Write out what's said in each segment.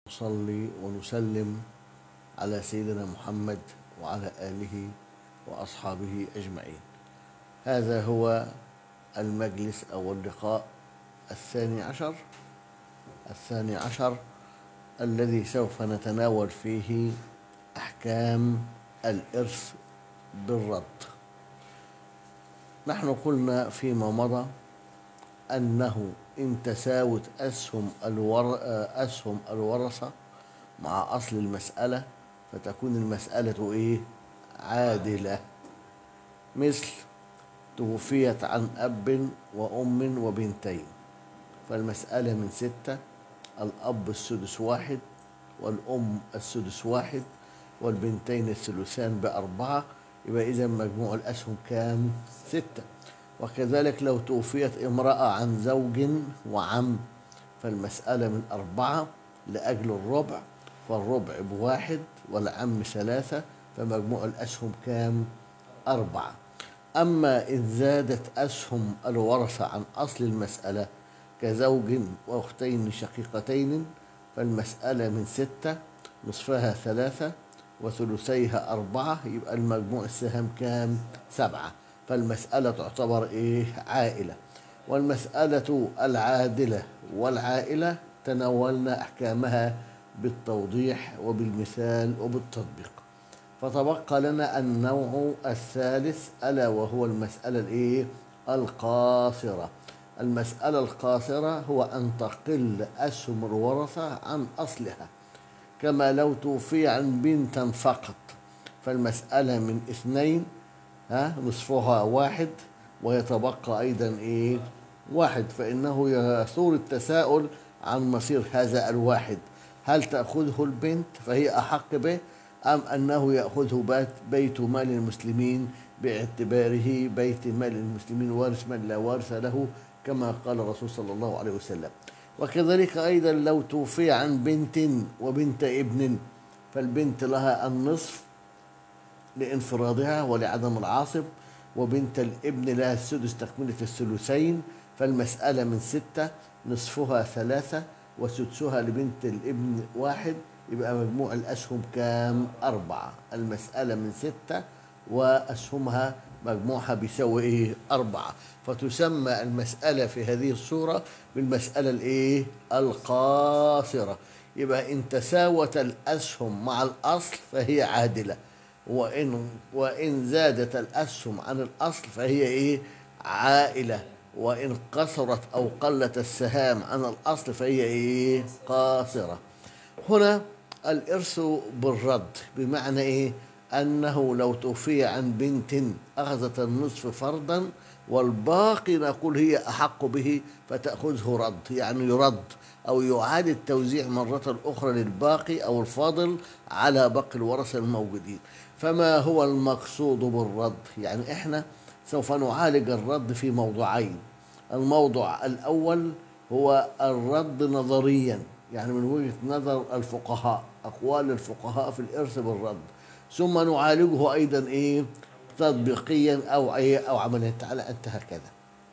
نصلي ونسلم على سيدنا محمد وعلى آله وأصحابه أجمعين هذا هو المجلس أو اللقاء الثاني عشر الثاني عشر الذي سوف نتناول فيه أحكام الإرث بالرد نحن قلنا فيما مضى أنه إن تساوت أسهم الور... أسهم الورثة مع أصل المسألة فتكون المسألة إيه؟ عادلة مثل توفيت عن أب وأم وبنتين فالمسألة من ستة الأب السدس واحد والأم السدس واحد والبنتين الثلثان بأربعة يبقى إذا مجموع الأسهم كام؟ ستة وكذلك لو توفيت امرأة عن زوج وعم فالمسألة من أربعة لأجل الربع فالربع بواحد والعم ثلاثة فمجموع الأسهم كام؟ أربعة أما إن زادت أسهم الورثة عن أصل المسألة كزوج وأختين شقيقتين فالمسألة من ستة نصفها ثلاثة وثلثيها أربعة يبقى المجموع السهم كام؟ سبعة فالمسألة تعتبر إيه؟ عائلة والمسألة العادلة والعائلة تناولنا أحكامها بالتوضيح وبالمثال وبالتطبيق فتبقى لنا النوع الثالث ألا وهو المسألة الإيه؟ القاصرة المسألة القاصرة هو أن تقل أسهم الورثة عن أصلها كما لو توفي عن بنت فقط فالمسألة من اثنين ها نصفها واحد ويتبقى أيضا إيه واحد فإنه يثور التساؤل عن مصير هذا الواحد هل تأخذه البنت فهي أحق به أم أنه يأخذه بيت مال المسلمين باعتباره بيت مال المسلمين وارث من لا وارث له كما قال الرسول صلى الله عليه وسلم وكذلك أيضا لو توفي عن بنت وبنت ابن فالبنت لها النصف لانفرادها ولعدم العاصب وبنت الابن لها السدس تكملة الثلثين فالمسألة من ستة نصفها ثلاثة وسدسها لبنت الابن واحد يبقى مجموع الأسهم كام؟ أربعة المسألة من ستة وأسهمها مجموعها بيساوي إيه؟ أربعة فتسمى المسألة في هذه الصورة بالمسألة الإيه؟ القاصرة يبقى إن تساوت الأسهم مع الأصل فهي عادلة وإن وإن زادت الأسهم عن الأصل فهي إيه؟ عائلة وإن قصرت أو قلت السهام عن الأصل فهي إيه؟ قاصرة هنا الإرث بالرد بمعنى إيه؟ أنه لو توفي عن بنت أخذت النصف فرضا والباقي نقول هي أحق به فتأخذه رد يعني يرد أو يعاد التوزيع مرة أخرى للباقي أو الفاضل على باقي الورثة الموجودين فما هو المقصود بالرد يعني إحنا سوف نعالج الرد في موضوعين الموضوع الأول هو الرد نظريا يعني من وجهة نظر الفقهاء أقوال الفقهاء في الإرث بالرد ثم نعالجه أيضا إيه تطبيقيا أو إيه أو عمليا تعالى أنت هكذا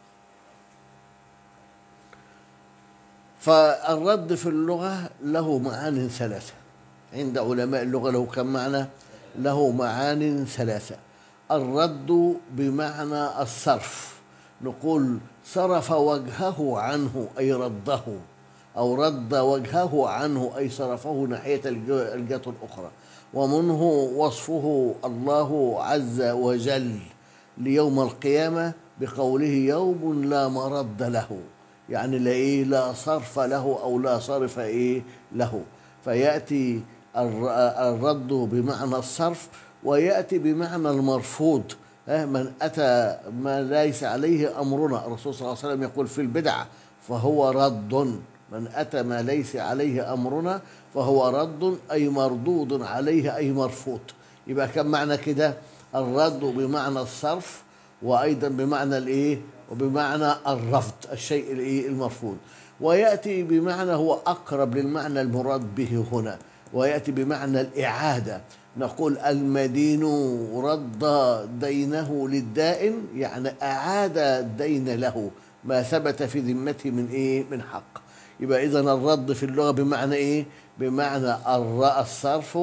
فالرد في اللغة له معان ثلاثة عند علماء اللغة له كم معنى؟ له معان ثلاثة الرد بمعنى الصرف نقول صرف وجهه عنه أي رده أو رد وجهه عنه أي صرفه ناحية الجهة الأخرى ومنه وصفه الله عز وجل ليوم القيامة بقوله يوم لا مرد له يعني لا إيه لا صرف له أو لا صرف إيه له فيأتي الرد بمعنى الصرف ويأتي بمعنى المرفوض من أتى ما ليس عليه أمرنا الرسول صلى الله عليه وسلم يقول في البدع فهو رد من أتى ما ليس عليه أمرنا فهو رد أي مردود عليه أي مرفوض يبقى كم معنى كده الرد بمعنى الصرف وأيضا بمعنى الإيه وبمعنى الرفض الشيء الإيه المرفوض ويأتي بمعنى هو أقرب للمعنى المراد به هنا ويأتي بمعنى الإعادة نقول المدين رد دينه للدائن يعني أعاد الدين له ما ثبت في ذمته من إيه من حق يبقى إذا الرد في اللغة بمعنى إيه؟ بمعنى الر- الصرف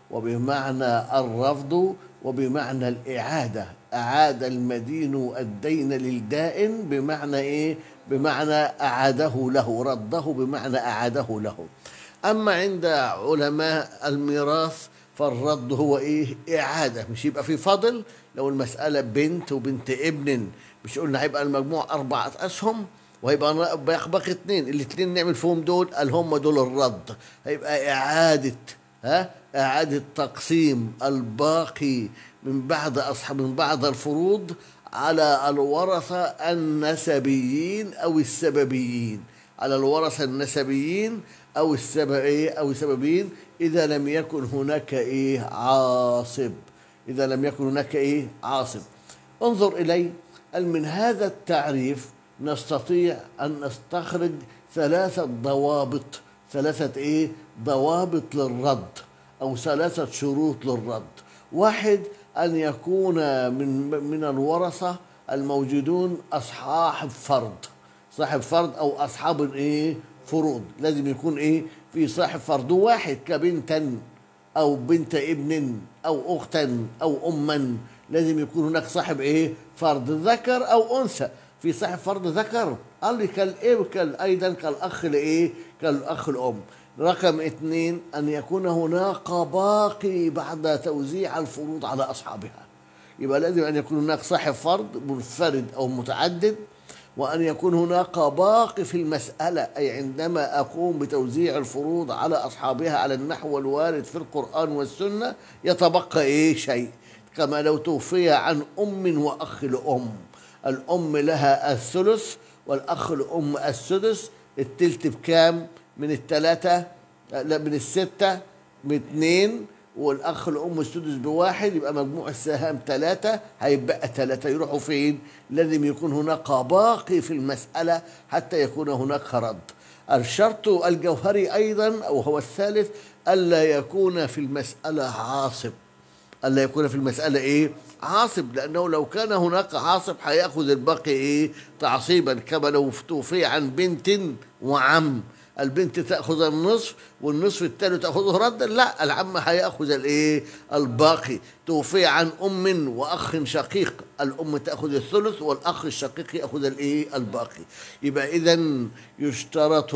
وبمعنى الرفض وبمعنى الإعادة أعاد المدين الدين للدائن بمعنى إيه؟ بمعنى أعاده له رده بمعنى أعاده له أما عند علماء الميراث فالرد هو إيه؟ إعادة مش يبقى في فضل لو المسألة بنت وبنت ابن مش قلنا هيبقى المجموع أربعة أسهم وهيبقى بيخبق اتنين الاتنين نعمل فيهم دول قال هم دول الرد هيبقى إعادة ها إعادة تقسيم الباقي من بعد أصحاب من بعد الفروض على الورثة النسبيين أو السببيين على الورثة النسبيين أو السبب إيه أو السببيين إذا لم يكن هناك إيه عاصب إذا لم يكن هناك إيه عاصب انظر إلي قال من هذا التعريف نستطيع أن نستخرج ثلاثة ضوابط ثلاثة إيه ضوابط للرد أو ثلاثة شروط للرد واحد أن يكون من من الورثة الموجودون أصحاب فرض صاحب فرض أو أصحاب إيه فروض لازم يكون إيه في صاحب فرض واحد كبنتا أو بنت ابن أو أختا أو أما لازم يكون هناك صاحب إيه فرض ذكر أو أنثى في صاحب فرض ذكر قال لي كالإيه وكال أيضا كالأخ الإيه كالأخ الأم رقم اثنين أن يكون هناك باقي بعد توزيع الفروض على أصحابها يبقى لازم أن يكون هناك صاحب فرض منفرد أو متعدد وأن يكون هناك باقي في المسألة أي عندما أقوم بتوزيع الفروض على أصحابها على النحو الوارد في القرآن والسنة يتبقى إيه شيء كما لو توفي عن أم وأخ لأم الأم لها الثلث والأخ الأم السدس التلت بكام من الثلاثة لا من الستة باثنين والأخ الأم السدس بواحد يبقى مجموع السهام ثلاثة هيبقى ثلاثة يروحوا فين؟ لازم يكون هناك باقي في المسألة حتى يكون هناك رد الشرط الجوهري أيضا أو هو الثالث ألا يكون في المسألة عاصب ألا يكون في المسألة إيه؟ عاصب لأنه لو كان هناك عاصب هيأخذ الباقي إيه؟ تعصيبا كما لو توفي عن بنت وعم البنت تأخذ النصف والنصف التاني تأخذه ردا لا العم هيأخذ الإيه؟ الباقي توفي عن أم وأخ شقيق الأم تأخذ الثلث والأخ الشقيق يأخذ الإيه؟ الباقي يبقى إذا يشترط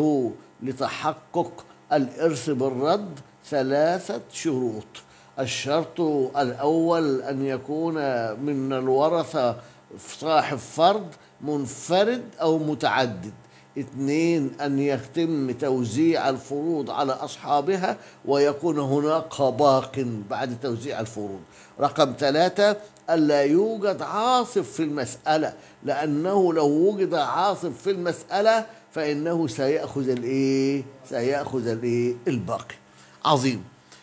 لتحقق الإرث بالرد ثلاثة شروط الشرط الأول أن يكون من الورثة صاحب فرض منفرد أو متعدد اثنين أن يتم توزيع الفروض على أصحابها ويكون هناك باق بعد توزيع الفروض رقم ثلاثة ألا يوجد عاصف في المسألة لأنه لو وجد عاصف في المسألة فإنه سيأخذ الإيه؟ سيأخذ الإيه؟ الباقي عظيم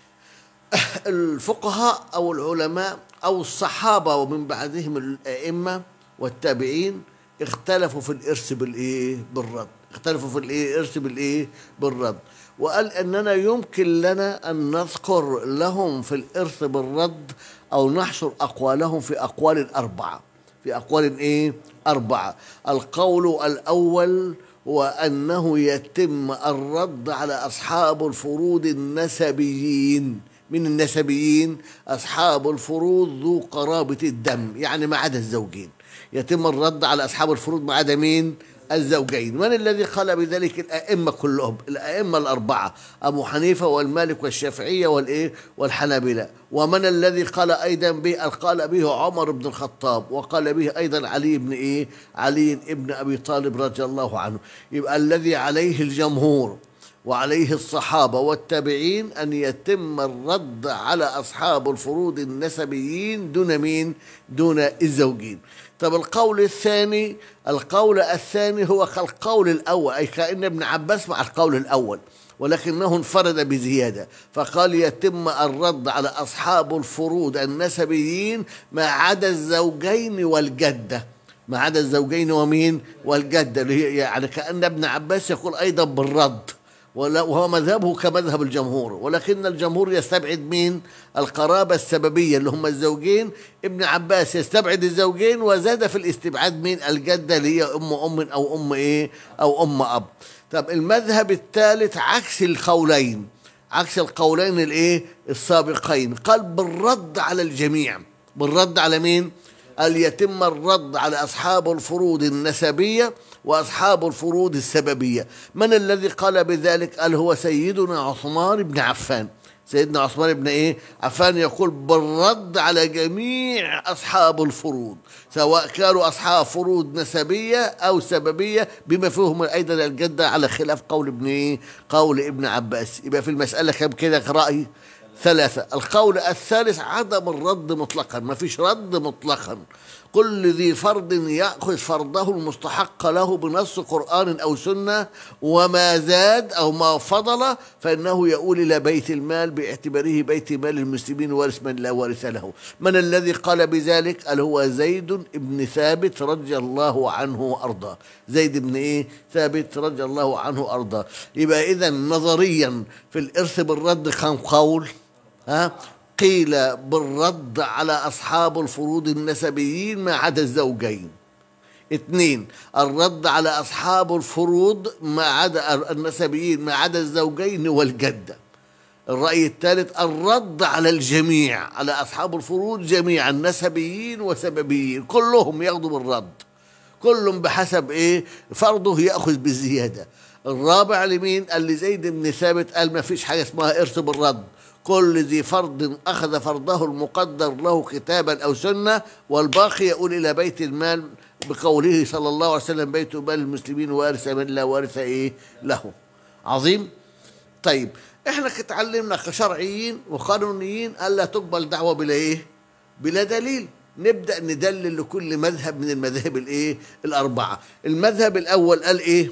الفقهاء أو العلماء أو الصحابة ومن بعدهم الأئمة والتابعين اختلفوا في الإرث بالإيه؟ بالرد اختلفوا في الإيه؟ الإرث بالإيه؟ بالرد وقال أننا يمكن لنا أن نذكر لهم في الإرث بالرد أو نحصر أقوالهم في أقوال أربعة في أقوال إيه؟ أربعة القول الأول هو أنه يتم الرد على أصحاب الفروض النسبيين من النسبيين أصحاب الفروض ذو قرابة الدم يعني ما عدا الزوجين يتم الرد على أصحاب الفروض ما عدا مين الزوجين من الذي قال بذلك الأئمة كلهم الأئمة الأربعة أبو حنيفة والمالك والشافعية والإيه والحنابلة ومن الذي قال أيضا به قال به عمر بن الخطاب وقال به أيضا علي بن إيه علي بن أبي طالب رضي الله عنه يبقى الذي عليه الجمهور وعليه الصحابة والتابعين أن يتم الرد على أصحاب الفروض النسبيين دون مين دون الزوجين طب القول الثاني القول الثاني هو كالقول الأول أي كأن ابن عباس مع القول الأول ولكنه انفرد بزيادة فقال يتم الرد على أصحاب الفروض النسبيين ما عدا الزوجين والجدة ما عدا الزوجين ومين والجدة اللي هي يعني كأن ابن عباس يقول أيضا بالرد وهو مذهبه كمذهب الجمهور ولكن الجمهور يستبعد مين القرابة السببية اللي هم الزوجين ابن عباس يستبعد الزوجين وزاد في الاستبعاد مين الجدة اللي هي أم أم أو أم إيه أو أم أب طب المذهب الثالث عكس القولين عكس القولين الايه السابقين قال بالرد على الجميع بالرد على مين قال يتم الرد على أصحاب الفروض النسبية وأصحاب الفروض السببية من الذي قال بذلك قال هو سيدنا عثمان بن عفان سيدنا عثمان بن ايه عفان يقول بالرد على جميع اصحاب الفروض سواء كانوا اصحاب فروض نسبيه او سببيه بما فيهم ايضا الجده على خلاف قول ابن ايه قول ابن عباس يبقى في المساله كم كده راي ثلاثة القول الثالث عدم الرد مطلقا ما فيش رد مطلقا كل ذي فرض يأخذ فرضه المستحق له بنص قرآن أو سنة وما زاد أو ما فضل فإنه يؤول إلى بيت المال باعتباره بيت مال المسلمين وارث من لا وارث له من الذي قال بذلك قال هو زيد بن ثابت رضي الله عنه وأرضاه زيد بن إيه ثابت رضي الله عنه وأرضاه يبقى إذا نظريا في الإرث بالرد كان قول ها قيل بالرد على أصحاب الفروض النسبيين ما عدا الزوجين اثنين الرد على أصحاب الفروض ما عدا النسبيين ما عدا الزوجين والجدة الرأي الثالث الرد على الجميع على أصحاب الفروض جميعا نسبيين وسببيين كلهم ياخذوا بالرد كل بحسب ايه فرضه ياخذ بالزياده الرابع لمين قال لي زيد بن ثابت قال ما فيش حاجه اسمها ارث بالرد كل ذي فرض أخذ فرضه المقدر له كتابا أو سنة والباقي يقول إلى بيت المال بقوله صلى الله عليه وسلم بيت مال المسلمين وارث من لا وارث إيه له عظيم طيب احنا اتعلمنا كشرعيين وقانونيين ألا تقبل دعوة بلا إيه بلا دليل نبدأ ندلل لكل مذهب من المذاهب الإيه الأربعة المذهب الأول قال إيه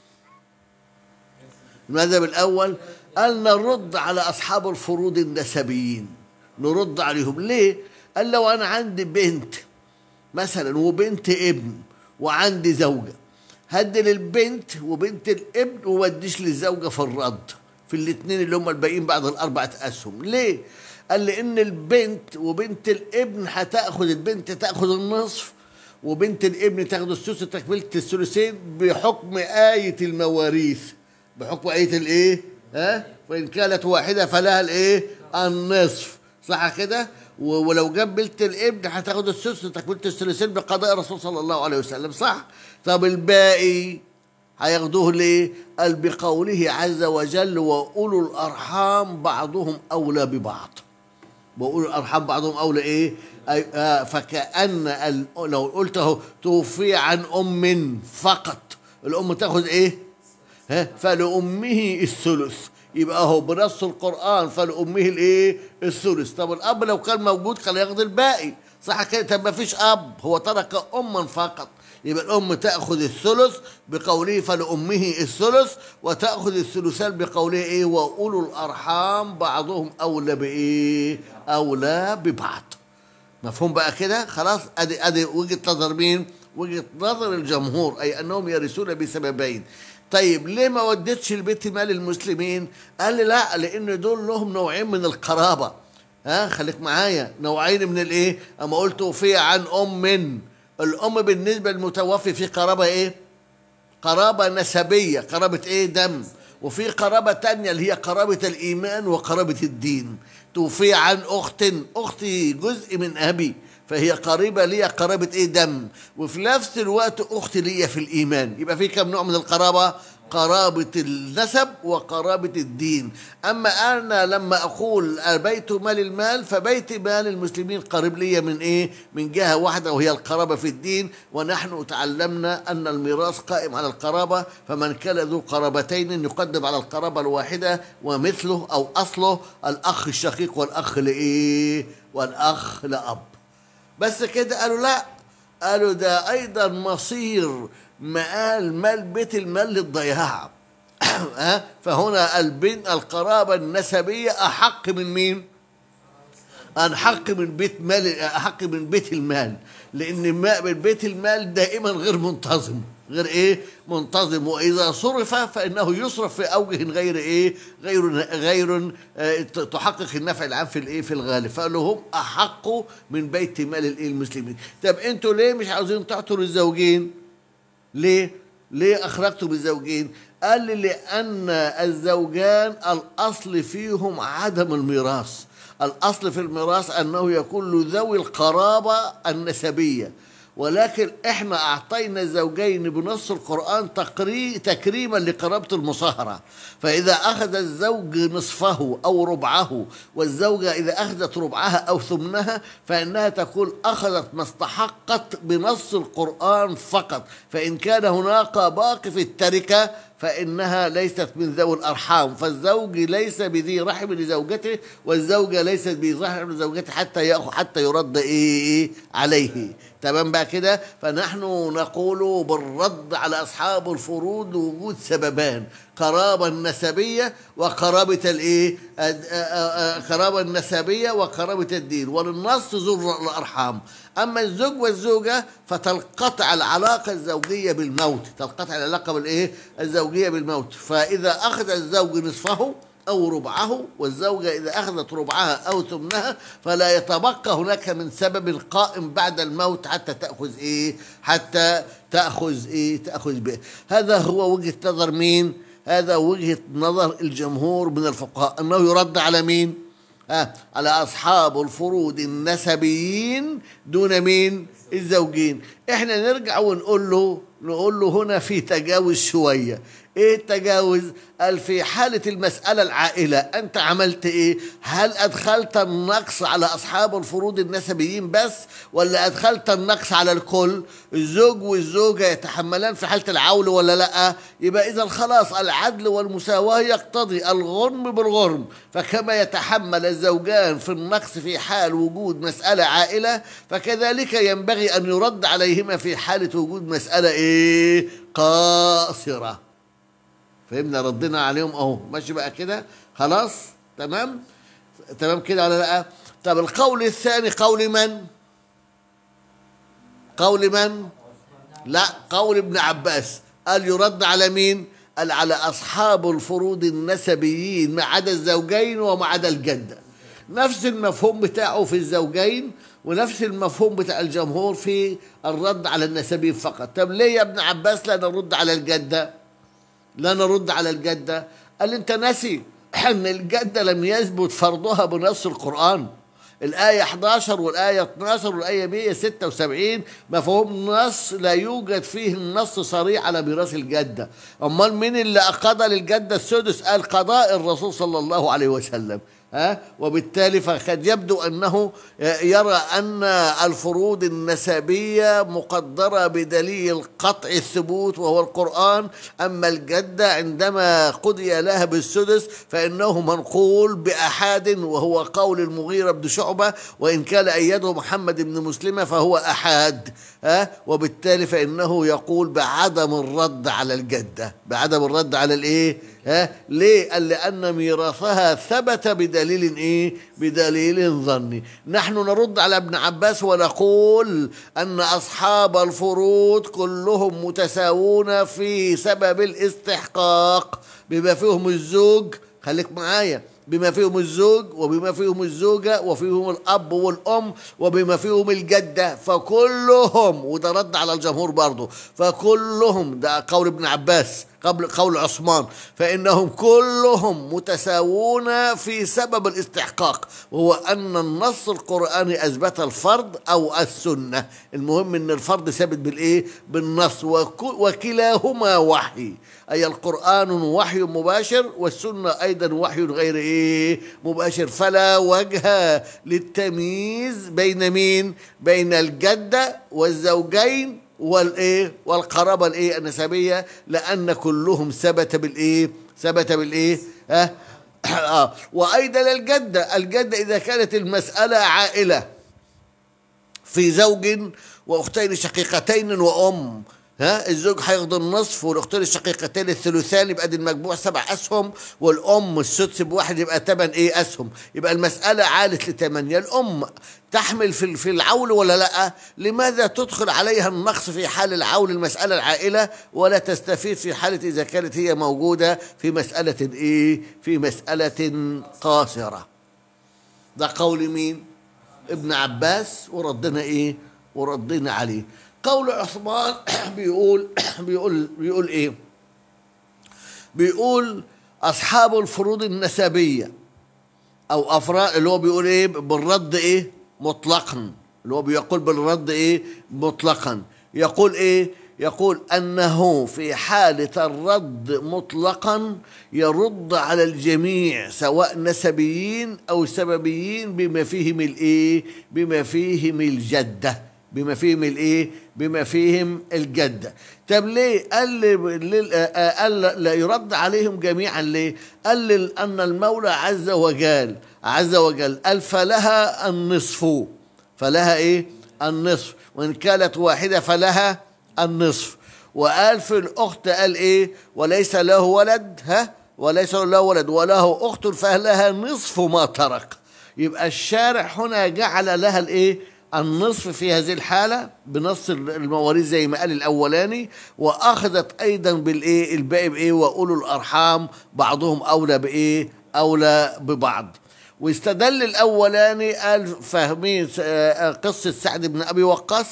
المذهب الأول قال نرد على أصحاب الفروض النسبيين نرد عليهم ليه؟ قال لو أنا عندي بنت مثلا وبنت ابن وعندي زوجة هدي للبنت وبنت الابن ووديش للزوجة في الرد في الاثنين اللي هم الباقيين بعد الأربعة أسهم ليه؟ قال لأن البنت وبنت الابن هتاخد البنت تاخد النصف وبنت الابن تاخد الثلث تكملة الثلثين بحكم آية المواريث بحكم آية الإيه؟ ها وإن كانت واحدة فلها الإيه؟ النصف صح كده؟ ولو جاب بنت الابن هتاخد السدس تكملة الثلثين بقضاء الرسول صلى الله عليه وسلم صح؟ طب الباقي هياخدوه ليه؟ قال بقوله عز وجل وأولو الأرحام بعضهم أولى ببعض وأولو الأرحام بعضهم أولى إيه؟ آه فكأن لو قلت اهو توفي عن أم فقط الأم تاخد إيه؟ ها فلأمه الثلث يبقى هو بنص القرآن فلأمه الإيه؟ الثلث طب الأب لو كان موجود كان ياخد الباقي صح كده طب ما فيش أب هو ترك أما فقط يبقى الأم تأخذ الثلث بقوله فلأمه الثلث وتأخذ الثلثان بقوله إيه وأولو الأرحام بعضهم أولى بإيه؟ أولى ببعض مفهوم بقى كده خلاص ادي ادي وجهه نظر مين وجهه نظر الجمهور اي انهم يرثون بسببين طيب ليه ما وديتش البيت مال المسلمين قال لي لا لان دول لهم نوعين من القرابه ها خليك معايا نوعين من الايه اما قلت وفي عن ام الام بالنسبه للمتوفي في قرابه ايه قرابه نسبيه قرابه ايه دم وفي قرابه تانية اللي هي قرابه الايمان وقرابه الدين توفي عن اخت اختي جزء من ابي فهي قريبه لي قرابه ايه دم وفي نفس الوقت اختي لي في الايمان يبقى في كم نوع من القرابه قرابة النسب وقرابة الدين أما أنا لما أقول بيت مال المال فبيت مال المسلمين قريب لي من إيه من جهة واحدة وهي القرابة في الدين ونحن تعلمنا أن الميراث قائم على القرابة فمن كان ذو قرابتين يقدم على القرابة الواحدة ومثله أو أصله الأخ الشقيق والأخ لإيه والأخ لأب بس كده قالوا لا قالوا ده أيضا مصير مآل مال بيت المال للضياع فهنا البن القرابة النسبية أحق من مين؟ أحق من بيت مال أحق من بيت المال لأن بيت المال دائما غير منتظم غير ايه منتظم واذا صرف فانه يصرف في اوجه غير ايه غير غير اه تحقق النفع العام في الايه في الغالب فقالوا هم احق من بيت مال الايه المسلمين طب انتوا ليه مش عاوزين تعطوا للزوجين ليه ليه اخرجته بالزوجين قال لي لان الزوجان الاصل فيهم عدم الميراث الاصل في الميراث انه يكون لذوي القرابه النسبيه ولكن احنا اعطينا الزوجين بنص القران تقري تكريما لقرابه المصاهره فاذا اخذ الزوج نصفه او ربعه والزوجه اذا اخذت ربعها او ثمنها فانها تكون اخذت ما استحقت بنص القران فقط فان كان هناك باقي في التركه فإنها ليست من ذوي الأرحام فالزوج ليس بذي رحم لزوجته والزوجة ليست بذي رحم لزوجته حتى يأخذ حتى يرد إيه عليه تمام بقى كده فنحن نقول بالرد على أصحاب الفروض وجود سببان قرابة النسبية وقرابة الايه قرابة النسبية وقرابة الدين وللنص ذو الأرحام أما الزوج والزوجة فتنقطع العلاقة الزوجية بالموت تنقطع العلاقة بالإيه الزوجية بالموت فإذا أخذ الزوج نصفه أو ربعه والزوجة إذا أخذت ربعها أو ثمنها فلا يتبقى هناك من سبب قائم بعد الموت حتى تأخذ إيه حتى تأخذ إيه تأخذ به هذا هو وجهة نظر مين هذا وجهة نظر الجمهور من الفقهاء أنه يرد على مين آه على أصحاب الفروض النسبيين دون مين الزوجين احنا نرجع ونقول له نقول له هنا في تجاوز شوية ايه التجاوز قال في حالة المسألة العائلة انت عملت ايه هل ادخلت النقص على اصحاب الفروض النسبيين بس ولا ادخلت النقص على الكل الزوج والزوجة يتحملان في حالة العول ولا لا يبقى اذا خلاص العدل والمساواة يقتضي الغرم بالغرم فكما يتحمل الزوجان في النقص في حال وجود مسألة عائلة فكذلك ينبغي ان يرد عليهما في حالة وجود مسألة ايه قاصرة فهمنا ردنا عليهم اهو ماشي بقى كده خلاص تمام تمام كده ولا لا طب القول الثاني قول من قول من لا قول ابن عباس قال يرد على مين قال على اصحاب الفروض النسبيين ما عدا الزوجين وما عدا الجده نفس المفهوم بتاعه في الزوجين ونفس المفهوم بتاع الجمهور في الرد على النسبيين فقط طب ليه يا ابن عباس لا نرد على الجده لا نرد على الجدة قال انت ناسي ان الجدة لم يثبت فرضها بنص القرآن الآية 11 والآية 12 والآية 176 مفهوم نص لا يوجد فيه النص صريح على ميراث الجدة أمال مين اللي قضى للجدة السدس قال قضاء الرسول صلى الله عليه وسلم ها وبالتالي فقد يبدو انه يرى ان الفروض النسبيه مقدره بدليل قطع الثبوت وهو القران اما الجده عندما قضي لها بالسدس فانه منقول باحاد وهو قول المغيره بن شعبه وان كان ايده محمد بن مسلمه فهو احاد ها وبالتالي فانه يقول بعدم الرد على الجده بعدم الرد على الايه ها ليه قال لان ميراثها ثبت بدليل ايه بدليل ظني نحن نرد على ابن عباس ونقول ان اصحاب الفروض كلهم متساوون في سبب الاستحقاق بما فيهم الزوج خليك معايا بما فيهم الزوج وبما فيهم الزوجة وفيهم الأب والأم وبما فيهم الجدة فكلهم وده رد على الجمهور برضه فكلهم ده قول ابن عباس قبل قول عثمان فإنهم كلهم متساوون في سبب الاستحقاق وهو أن النص القرآني أثبت الفرض أو السنة المهم أن الفرض ثابت بالإيه بالنص وكلاهما وحي أي القرآن وحي مباشر والسنة أيضا وحي غير إيه مباشر فلا وجه للتمييز بين مين بين الجدة والزوجين والايه والقرابه الايه النسبيه لان كلهم ثبت بالايه ثبت بالايه ها آه. وايضا الجده الجده اذا كانت المساله عائله في زوج واختين شقيقتين وام ها الزوج هياخد النصف والاختين الشقيقتين الثلثان يبقى دي المجموع سبع اسهم والام السدس بواحد يبقى ثمان ايه اسهم يبقى المساله عالت لثمانيه الام تحمل في في العول ولا لا لماذا تدخل عليها النقص في حال العول المساله العائله ولا تستفيد في حاله اذا كانت هي موجوده في مساله ايه في مساله قاصره ده قول مين ابن عباس وردنا ايه وردنا عليه قول عثمان بيقول بيقول بيقول ايه بيقول اصحاب الفروض النسبيه او افراد اللي هو بيقول ايه بالرد ايه مطلقا اللي هو بيقول بالرد ايه مطلقا يقول ايه يقول انه في حاله الرد مطلقا يرد على الجميع سواء نسبيين او سببيين بما فيهم الايه بما فيهم الجده بما فيهم الايه بما فيهم الجده طب ليه قال لي قال لا يرد عليهم جميعا ليه قال لي ان المولى عز وجل عز وجل قال فلها النصف فلها ايه النصف وان كانت واحده فلها النصف وقال في الاخت قال ايه وليس له ولد ها وليس له ولد وله اخت فلها نصف ما ترك يبقى الشارع هنا جعل لها الايه النصف في هذه الحالة بنص المواريث زي ما قال الأولاني وأخذت أيضا بالإيه الباقي بإيه وأولو الأرحام بعضهم أولى بإيه أولى ببعض واستدل الأولاني قال فاهمين قصة سعد بن أبي وقاص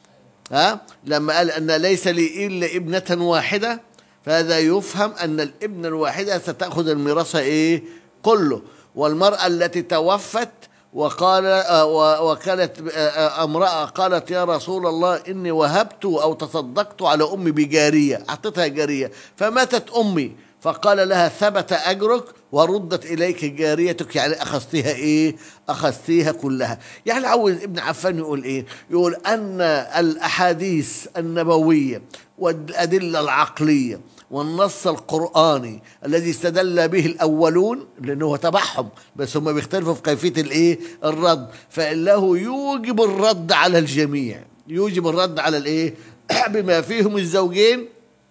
ها لما قال أن ليس لي إلا ابنة واحدة فهذا يفهم أن الابنة الواحدة ستأخذ الميراث إيه كله والمرأة التي توفت وقال وكانت امرأة قالت يا رسول الله إني وهبت أو تصدقت على أمي بجارية أعطيتها جارية فماتت أمي فقال لها ثبت أجرك وردت إليك جاريتك يعني أخذتها إيه أخذتها كلها يعني عاوز ابن عفان يقول إيه يقول أن الأحاديث النبوية والأدلة العقلية والنص القرآني الذي استدل به الأولون لأنه هو تبعهم بس هم بيختلفوا في كيفية الإيه الرد فإنه يوجب الرد على الجميع يوجب الرد على الإيه بما فيهم الزوجين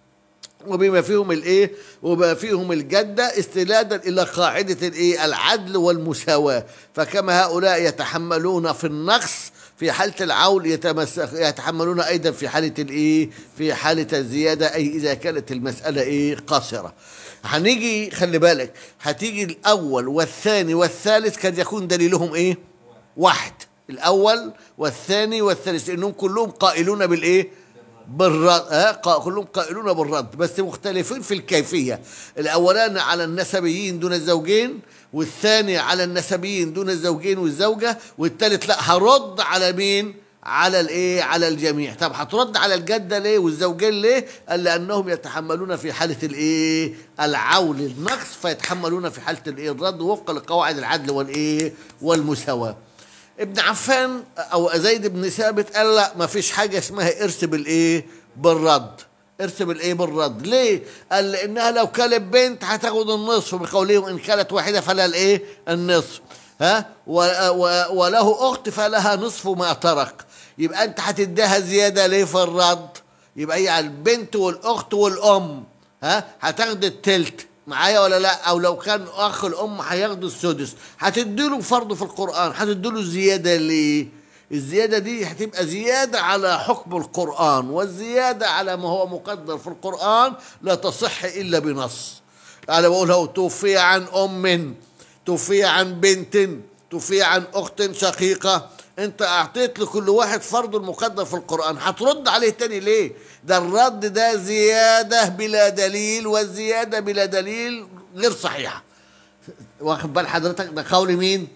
وبما فيهم الايه وما فيهم الجده استنادا الى قاعده الايه العدل والمساواه فكما هؤلاء يتحملون في النقص في حالة العول يتمسك يتحملون أيضا في حالة الإيه؟ في حالة الزيادة أي إذا كانت المسألة إيه؟ قاصرة. هنيجي خلي بالك هتيجي الأول والثاني والثالث قد يكون دليلهم إيه؟ واحد. الأول والثاني والثالث لأنهم كلهم قائلون بالإيه؟ بالرد ها كلهم قائلون بالرد بس مختلفين في الكيفية الأولان على النسبيين دون الزوجين والثاني على النسبيين دون الزوجين والزوجة والثالث لا هرد على مين على الايه على الجميع طب هترد على الجدة ليه والزوجين ليه قال لأنهم يتحملون في حالة الايه العول النقص فيتحملون في حالة الايه الرد وفقا لقواعد العدل والايه والمساواة ابن عفان او زيد بن ثابت قال لا ما فيش حاجه اسمها ارث بالايه بالرد ارث بالايه بالرد ليه قال لانها لو كانت بنت هتاخد النصف بقولهم ان كانت واحده فلها الايه النصف ها و و وله اخت فلها نصف ما ترك يبقى انت هتديها زياده ليه في الرد يبقى هي البنت والاخت والام ها هتاخد التلت معايا ولا لا او لو كان اخ الام هياخد السدس هتديله فرض في القران هتديله زياده ليه الزيادة دي هتبقى زيادة على حكم القرآن والزيادة على ما هو مقدر في القرآن لا تصح إلا بنص أنا بقول هو توفي عن أم توفي عن بنت توفي عن أخت شقيقة انت اعطيت لكل واحد فرض المقدر في القرآن هترد عليه تاني ليه ده الرد ده زيادة بلا دليل والزيادة بلا دليل غير صحيحة واخد بال حضرتك ده قول مين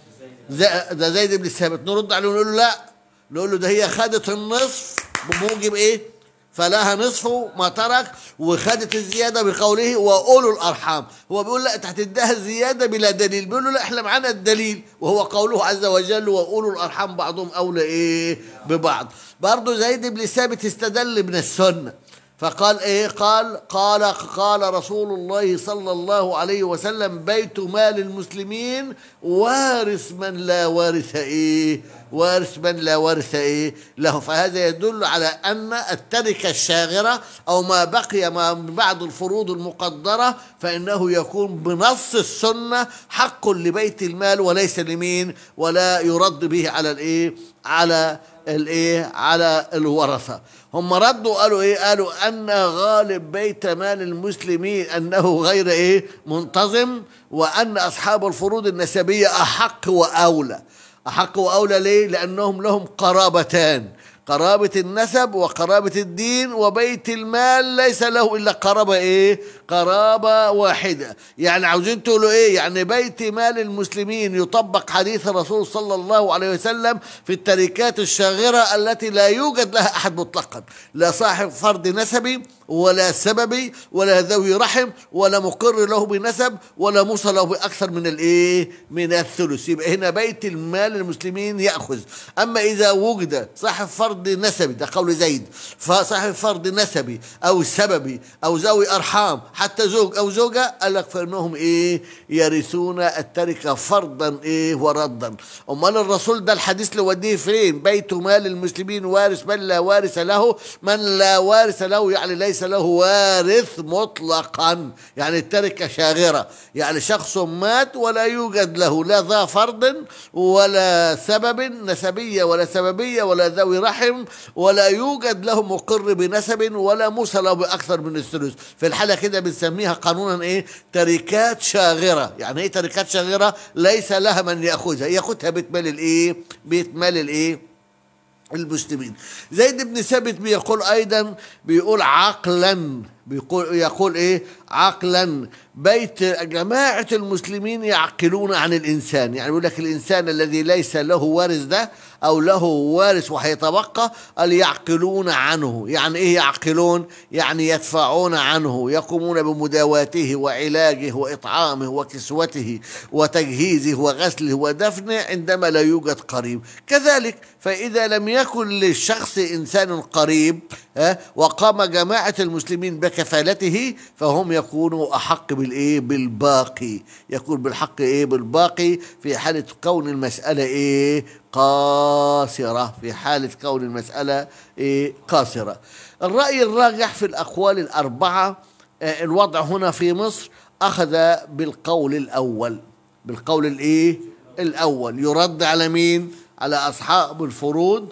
ده زيد بن ثابت نرد عليه ونقول له لا نقول له ده هي خدت النصف بموجب ايه فلها نصف ما ترك وخدت الزيادة بقوله وأولو الأرحام هو بيقول لا أنت هتديها زيادة بلا دليل بيقول له لا إحنا معانا الدليل وهو قوله عز وجل وأولو الأرحام بعضهم أولى إيه ببعض برضه زيد بن ثابت استدل من السنة فقال ايه قال قال قال رسول الله صلى الله عليه وسلم بيت مال المسلمين وارث من لا وارث ايه وارث من لا وارث ايه له فهذا يدل على ان التركه الشاغره او ما بقي ما من بعد الفروض المقدره فانه يكون بنص السنه حق لبيت المال وليس لمين ولا يرد به على الايه على الايه على الورثه هم ردوا قالوا ايه قالوا ان غالب بيت مال المسلمين انه غير ايه منتظم وان اصحاب الفروض النسبيه احق واولى احق واولى ليه لانهم لهم قرابتان قرابة النسب وقرابة الدين وبيت المال ليس له إلا قرابة إيه قرابة واحدة يعني عاوزين تقولوا إيه يعني بيت مال المسلمين يطبق حديث الرسول صلى الله عليه وسلم في التركات الشاغرة التي لا يوجد لها أحد مطلقا لا صاحب فرد نسبي ولا سببي ولا ذوي رحم ولا مقر له بنسب ولا موصى له بأكثر من الإيه من الثلث يبقى هنا بيت المال المسلمين يأخذ أما إذا وجد صاحب فرد نسبي ده قول زيد فصاحب فرد نسبي أو سببي أو ذوي أرحام حتى زوج أو زوجة قال لك فإنهم إيه يرثون التركة فرضا إيه وردا أمال الرسول ده الحديث اللي وديه فين بيت مال المسلمين وارث من لا وارث له من لا وارث له يعني ليس له وارث مطلقا يعني التركة شاغرة يعني شخص مات ولا يوجد له لا ذا فرض ولا سبب نسبية ولا سببية ولا ذوي رحم ولا يوجد له مقر بنسب ولا موسى له بأكثر من الثلث في الحالة كده بنسميها قانونا ايه تركات شاغرة يعني ايه تركات شاغرة ليس لها من يأخذها يأخذها بيت مال الايه بيت مال الايه المسلمين زيد بن ثابت بيقول ايضا بيقول عقلا بيقول يقول ايه عقلا بيت جماعة المسلمين يعقلون عن الإنسان يعني يقول لك الإنسان الذي ليس له وارث ده أو له وارث وهيتبقى قال يعقلون عنه يعني إيه يعقلون يعني يدفعون عنه يقومون بمداواته وعلاجه وإطعامه وكسوته وتجهيزه وغسله ودفنه عندما لا يوجد قريب كذلك فإذا لم يكن للشخص إنسان قريب وقام جماعة المسلمين بكفالته فهم يكونوا أحق بالإيه بالباقي يكون بالحق إيه بالباقي في حالة كون المسألة إيه قاصرة في حالة كون المسألة إيه قاصرة الرأي الراجح في الأقوال الأربعة الوضع هنا في مصر أخذ بالقول الأول بالقول الإيه الأول يرد على مين على أصحاب الفروض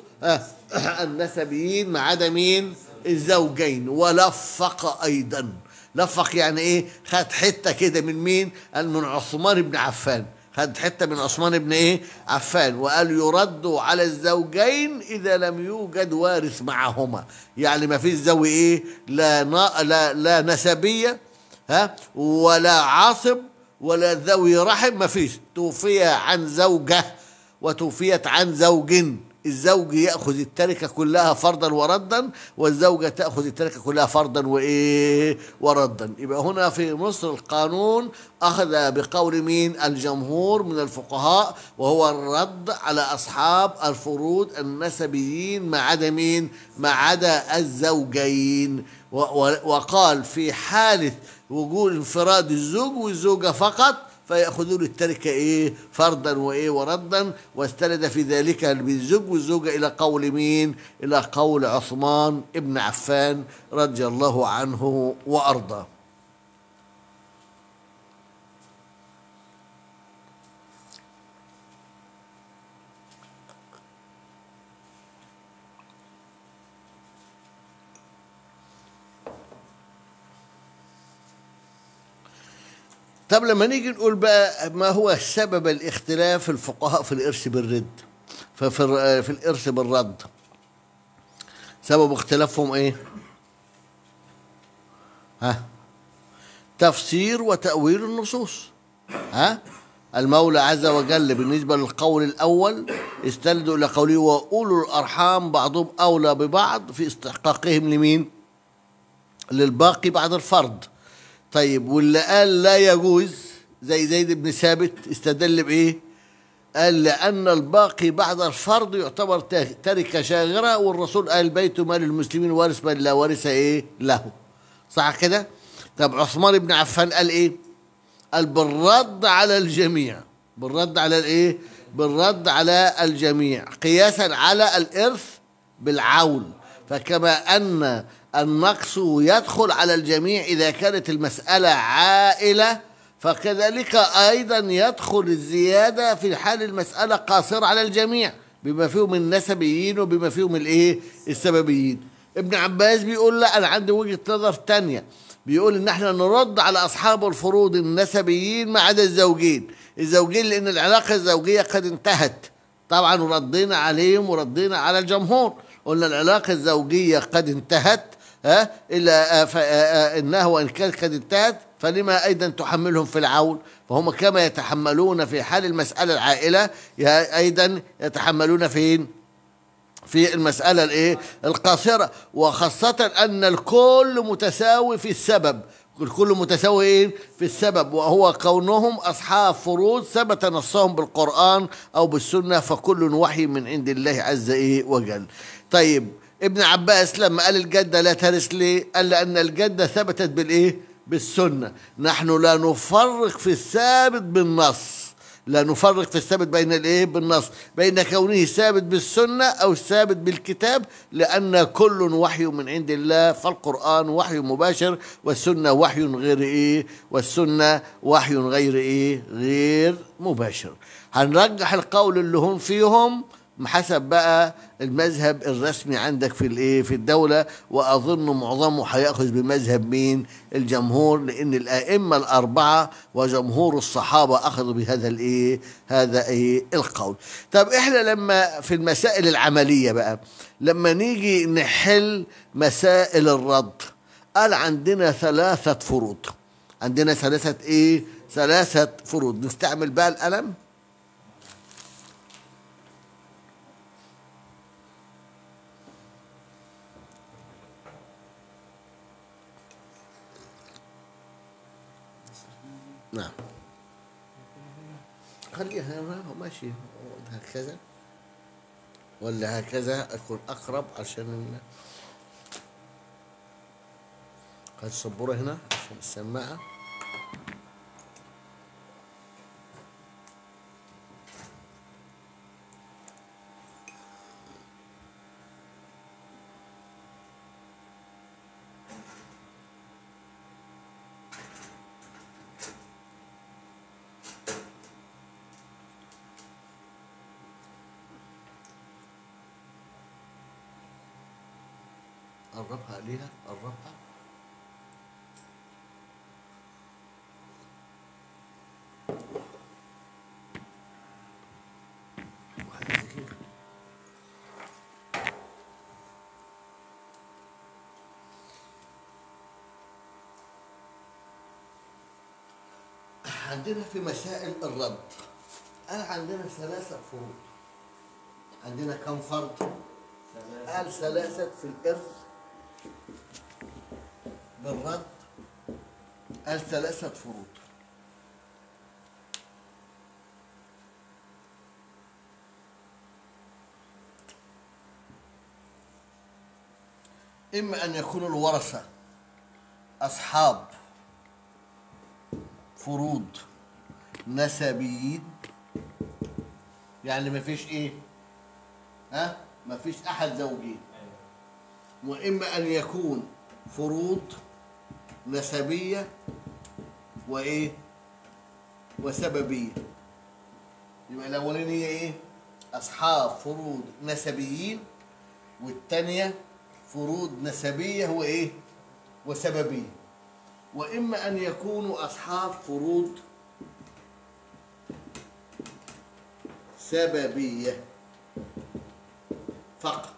النسبيين ما عدا مين الزوجين ولفق أيضا لفق يعني إيه خد حتة كده من مين قال من عثمان بن عفان خد حته من عثمان بن ايه عفان وقال يرد على الزوجين اذا لم يوجد وارث معهما يعني ما فيش ذوي ايه لا لا لا نسبيه ها ولا عاصب ولا ذوي رحم ما فيش توفي عن زوجه وتوفيت عن زوج الزوج ياخذ التركه كلها فرضا وردا والزوجه تاخذ التركه كلها فرضا وايه وردا يبقى هنا في مصر القانون اخذ بقول مين الجمهور من الفقهاء وهو الرد على اصحاب الفروض النسبيين ما عدا مين ما عدا الزوجين وقال في حاله وجود انفراد الزوج والزوجه فقط فيأخذون التركة إيه فرضا وإيه وردا واستند في ذلك بالزوج والزوجة إلى قول مين إلى قول عثمان ابن عفان رضي الله عنه وأرضاه طب لما نيجي نقول بقى ما هو سبب الاختلاف الفقهاء في الإرث بالرد ففي في الإرث بالرد سبب اختلافهم ايه ها تفسير وتأويل النصوص ها المولى عز وجل بالنسبة للقول الأول استندوا إلى قوله وأولو الأرحام بعضهم أولى ببعض في استحقاقهم لمين للباقي بعد الفرض طيب واللي قال لا يجوز زي زيد بن ثابت استدل بايه قال لأن الباقي بعد الفرض يعتبر تركة شاغرة والرسول قال بيت مال المسلمين وارث من لا وارث إيه له صح كده؟ طب عثمان بن عفان قال إيه؟ قال بالرد على الجميع بالرد على الإيه؟ بالرد على الجميع قياسا على الإرث بالعول فكما أن النقص يدخل على الجميع إذا كانت المسألة عائلة فكذلك أيضا يدخل الزيادة في حال المسألة قاصرة على الجميع بما فيهم النسبيين وبما فيهم الايه السببيين ابن عباس بيقول لا انا عندي وجهه نظر تانية بيقول ان احنا نرد على اصحاب الفروض النسبيين ما عدا الزوجين الزوجين لان العلاقه الزوجيه قد انتهت طبعا وردينا عليهم وردينا على الجمهور قلنا العلاقة الزوجية قد انتهت ها إلا آه، ف- آه، آه، إنها وإن كانت قد انتهت فلما أيضا تحملهم في العون فهم كما يتحملون في حال المسألة العائلة يا- أيضا يتحملون فين في المسألة الإيه القاصرة وخاصة أن الكل متساوي في السبب الكل متساوي إيه؟ في السبب وهو كونهم أصحاب فروض ثبت نصهم بالقرآن أو بالسنة فكل وحي من عند الله عز إيه وجل طيب ابن عباس لما قال الجدة لا ترث ليه قال لأن الجدة ثبتت بالإيه بالسنة نحن لا نفرق في الثابت بالنص لا نفرق في الثابت بين الايه بالنص بين كونه ثابت بالسنه او ثابت بالكتاب لان كل وحي من عند الله فالقران وحي مباشر والسنه وحي غير ايه والسنه وحي غير ايه غير مباشر هنرجح القول اللي هم فيهم حسب بقى المذهب الرسمي عندك في الايه في الدوله واظن معظمه هياخذ بمذهب مين الجمهور لان الائمه الاربعه وجمهور الصحابه اخذوا بهذا الايه هذا ايه القول طب احنا لما في المسائل العمليه بقى لما نيجي نحل مسائل الرد قال عندنا ثلاثه فروض عندنا ثلاثه ايه ثلاثه فروض نستعمل بقى القلم نعم خليها هنا ماشي هكذا ولا هكذا أكون أقرب عشان ال- هات السبورة هنا عشان السماعة قربها عليها قربها عندنا في مسائل الرد قال عندنا ثلاثة فروض عندنا كم فرض؟ قال ثلاثة في الإرث بالرد قال ثلاثة فروض إما أن يكون الورثة أصحاب فروض نسبيين يعني ما فيش إيه ها ما فيش أحد زوجين وإما أن يكون فروض نسبية وإيه وسببية يبقى الأولانية إيه أصحاب فروض نسبيين والتانية فروض نسبية وإيه وسببية وإما أن يكونوا أصحاب فروض سببية فقط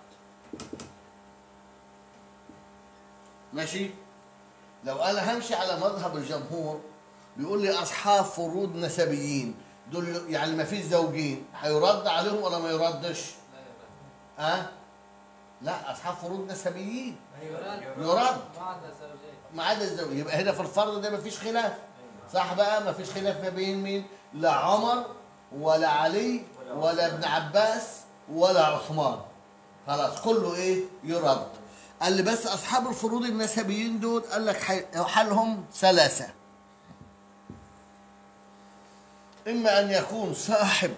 ماشي لو انا همشي على مذهب الجمهور بيقول لي اصحاب فروض نسبيين دول يعني ما فيش زوجين هيرد عليهم ولا ما يردش ها أه؟ لا اصحاب فروض نسبيين يرد ما عدا الزوج يبقى هنا في الفرض ده ما فيش خلاف صح بقى ما فيش خلاف ما بين مين لا عمر ولا علي ولا ابن عباس ولا عثمان خلاص كله ايه يرد قال لي بس اصحاب الفروض النسبيين دول قال لك حي- حالهم ثلاثه اما ان يكون صاحب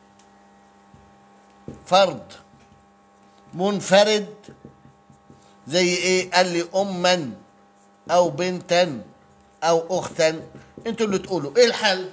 فرد منفرد زي ايه قال لي اما او بنتا او اختا انتوا اللي تقولوا ايه الحل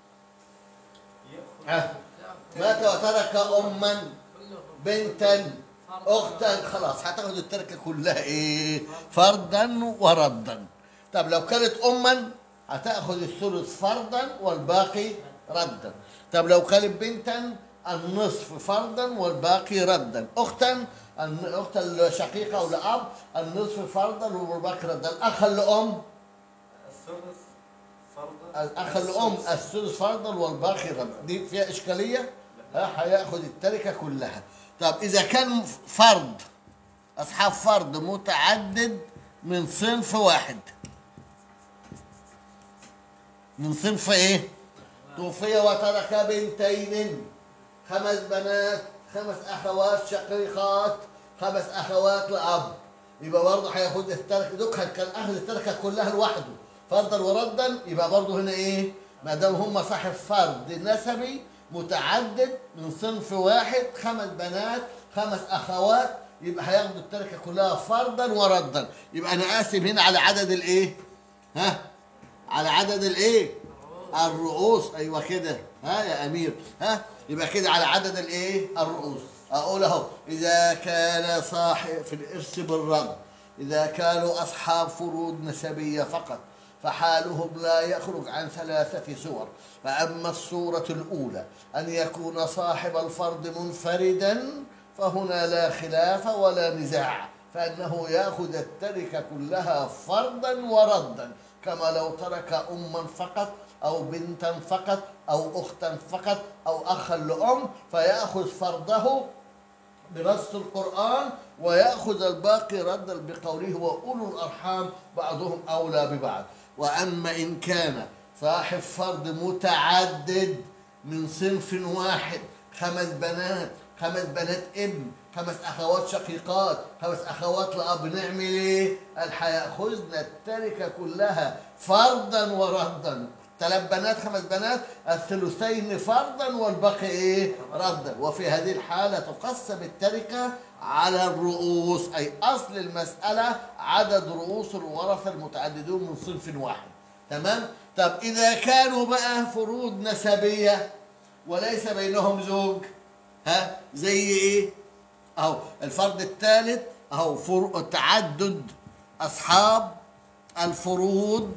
ها مات وترك اما بنتا اختا خلاص هتاخد التركه كلها ايه فردا وردا طب لو كانت اما هتاخد الثلث فردا والباقي ردا طب لو كانت بنتا النصف فرضا والباقي ردا اختا الاخت الشقيقه او الاب النصف فرضا والباقي ردا الاخ لام الثلث فرضا الاخ الام السدس فرضا والباقي ردا دي فيها اشكاليه ها هياخد التركه كلها طب اذا كان فرض اصحاب فرض متعدد من صنف واحد من صنف ايه توفي وترك بنتين خمس بنات خمس اخوات شقيقات خمس اخوات لاب يبقى برضه هياخد التركه دوك كان اخذ التركه كلها لوحده فرضا وردا يبقى برضه هنا ايه ما دام هم صاحب فرض نسبي متعدد من صنف واحد خمس بنات خمس اخوات يبقى هياخدوا التركه كلها فرضا وردا يبقى انا قاسم هنا على عدد الايه ها على عدد الايه الرؤوس ايوه كده ها يا امير ها يبقى كده على عدد الايه الرؤوس اقول اهو اذا كان صاحب في الارث بالرد اذا كانوا اصحاب فروض نسبيه فقط فحالهم لا يخرج عن ثلاثة صور فأما الصورة الأولى أن يكون صاحب الفرض منفردا فهنا لا خلاف ولا نزاع فأنه يأخذ التركة كلها فرضا وردا كما لو ترك أما فقط أو بنتا فقط أو أختا فقط أو أخا لأم فيأخذ فرضه بنص القرآن ويأخذ الباقي ردا بقوله وأولو الأرحام بعضهم أولى ببعض وأما إن كان صاحب فرض متعدد من صنف واحد خمس بنات خمس بنات ابن خمس أخوات شقيقات خمس أخوات لأب نعمل إيه؟ قال هيأخذنا التركة كلها فرضا وردا ثلاث بنات خمس بنات الثلثين فرضا والباقي ايه ردا وفي هذه الحالة تقسم التركة على الرؤوس أي أصل المسألة عدد رؤوس الورثة المتعددون من صنف واحد تمام طب إذا كانوا بقى فروض نسبية وليس بينهم زوج ها زي ايه اهو الفرض الثالث اهو فر- تعدد اصحاب الفروض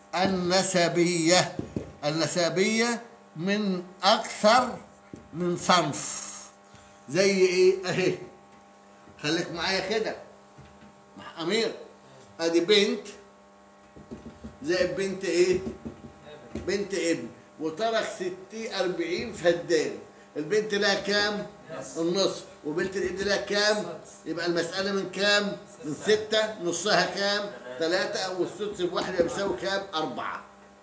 النسبيه النسبيه من اكثر من صنف زي ايه اهي خليك معايا كده مع امير ادي بنت زائد بنت ايه بنت ابن وترك ستي أربعين فدان البنت لها كام؟ النصف وبنت الابن لها كام؟ يبقى المسألة من كام؟ من ستة نصها كام؟ ثلاثة والسدس بواحدة بيساوي كام؟ أربعة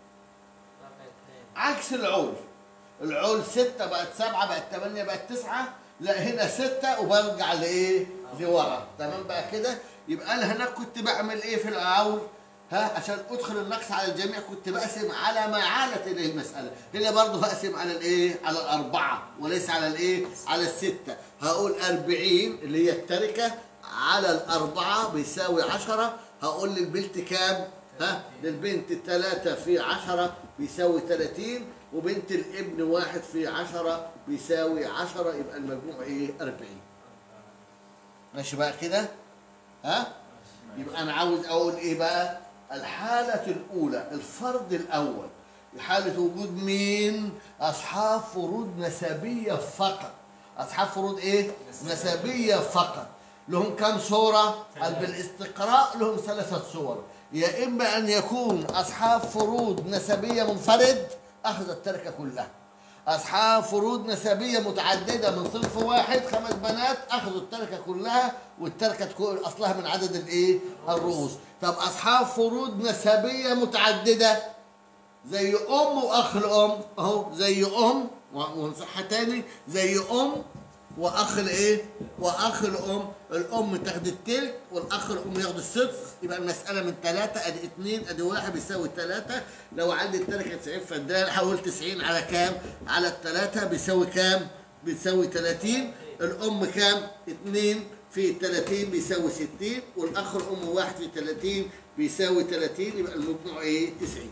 عكس العول العول ستة بقت سبعة بقت ثمانية بقت تسعة لا هنا ستة وبرجع لإيه؟ لورا تمام بقى كده؟ يبقى أنا هناك كنت بعمل إيه في العول؟ ها عشان ادخل النقص على الجميع كنت بقسم على ما عالت اليه المساله هنا برضه هقسم على الايه على الاربعه وليس على الايه على السته هقول 40 اللي هي التركه على الاربعه بيساوي 10 هقول للبنت كام ها للبنت 3 في 10 بيساوي 30 وبنت الابن واحد في 10 بيساوي 10 يبقى المجموع ايه 40 ماشي بقى كده ها يبقى انا عاوز اقول ايه بقى الحالة الأولى الفرض الأول حالة وجود مين؟ أصحاب فروض نسبية فقط أصحاب فروض إيه؟ نسبية فقط لهم كم صورة؟ قال بالاستقراء لهم ثلاثة صور يا إما أن يكون أصحاب فروض نسبية منفرد أخذ التركة كلها أصحاب فروض نسبية متعددة من صنف واحد خمس بنات أخذوا التركة كلها والتركة تكون أصلها من عدد الإيه؟ الرؤوس طب أصحاب فروض نسبية متعددة زي أم وأخ الأم أهو زي أم ونصحها تاني زي أم وأخ الإيه؟ وأخ الأم الأم تاخد التلت والأخ الأم ياخد السدس يبقى المسألة من ثلاثة أدي اتنين أدي واحد بيساوي ثلاثة لو عندي التركة 90 فدان حول 90 على كام؟ على الثلاثة بيساوي كام؟ بيساوي 30 الأم كام؟ اتنين في 30 بيساوي 60 والأخ الأم واحد في 30 بيساوي 30 يبقى المجموع إيه؟ 90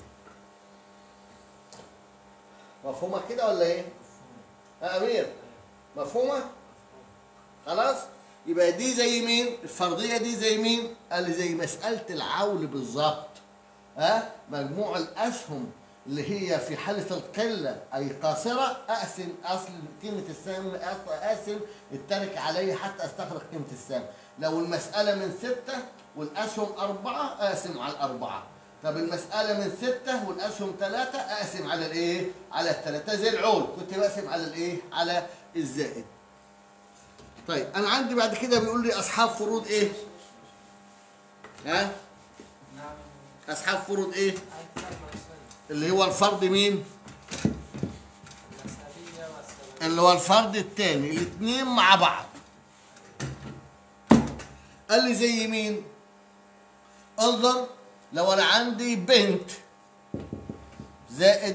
مفهومة كده ولا إيه؟ يا أمير مفهومة؟ خلاص؟ يبقى دي زي مين؟ الفرضية دي زي مين؟ قال لي زي مسألة العول بالظبط ها؟ مجموع الأسهم اللي هي في حالة القلة أي قاصرة أقسم أصل قيمة السهم أص- أقسم التركة عليه حتى أستخرج قيمة السهم لو المسألة من ستة والأسهم أربعة أقسم على الأربعة طب المسألة من ستة والأسهم ثلاثة أقسم على الإيه؟ على الثلاثة زي العول كنت بقسم على الإيه؟ على الزائد طيب أنا عندي بعد كده بيقول لي أصحاب فروض إيه؟ ها؟ نعم أصحاب فروض إيه؟ أكثر مسألة اللي هو الفرد مين؟ المسألية والسببية اللي هو الفرد الثاني الاثنين مع بعض قال لي زي مين انظر لو انا عندي بنت زائد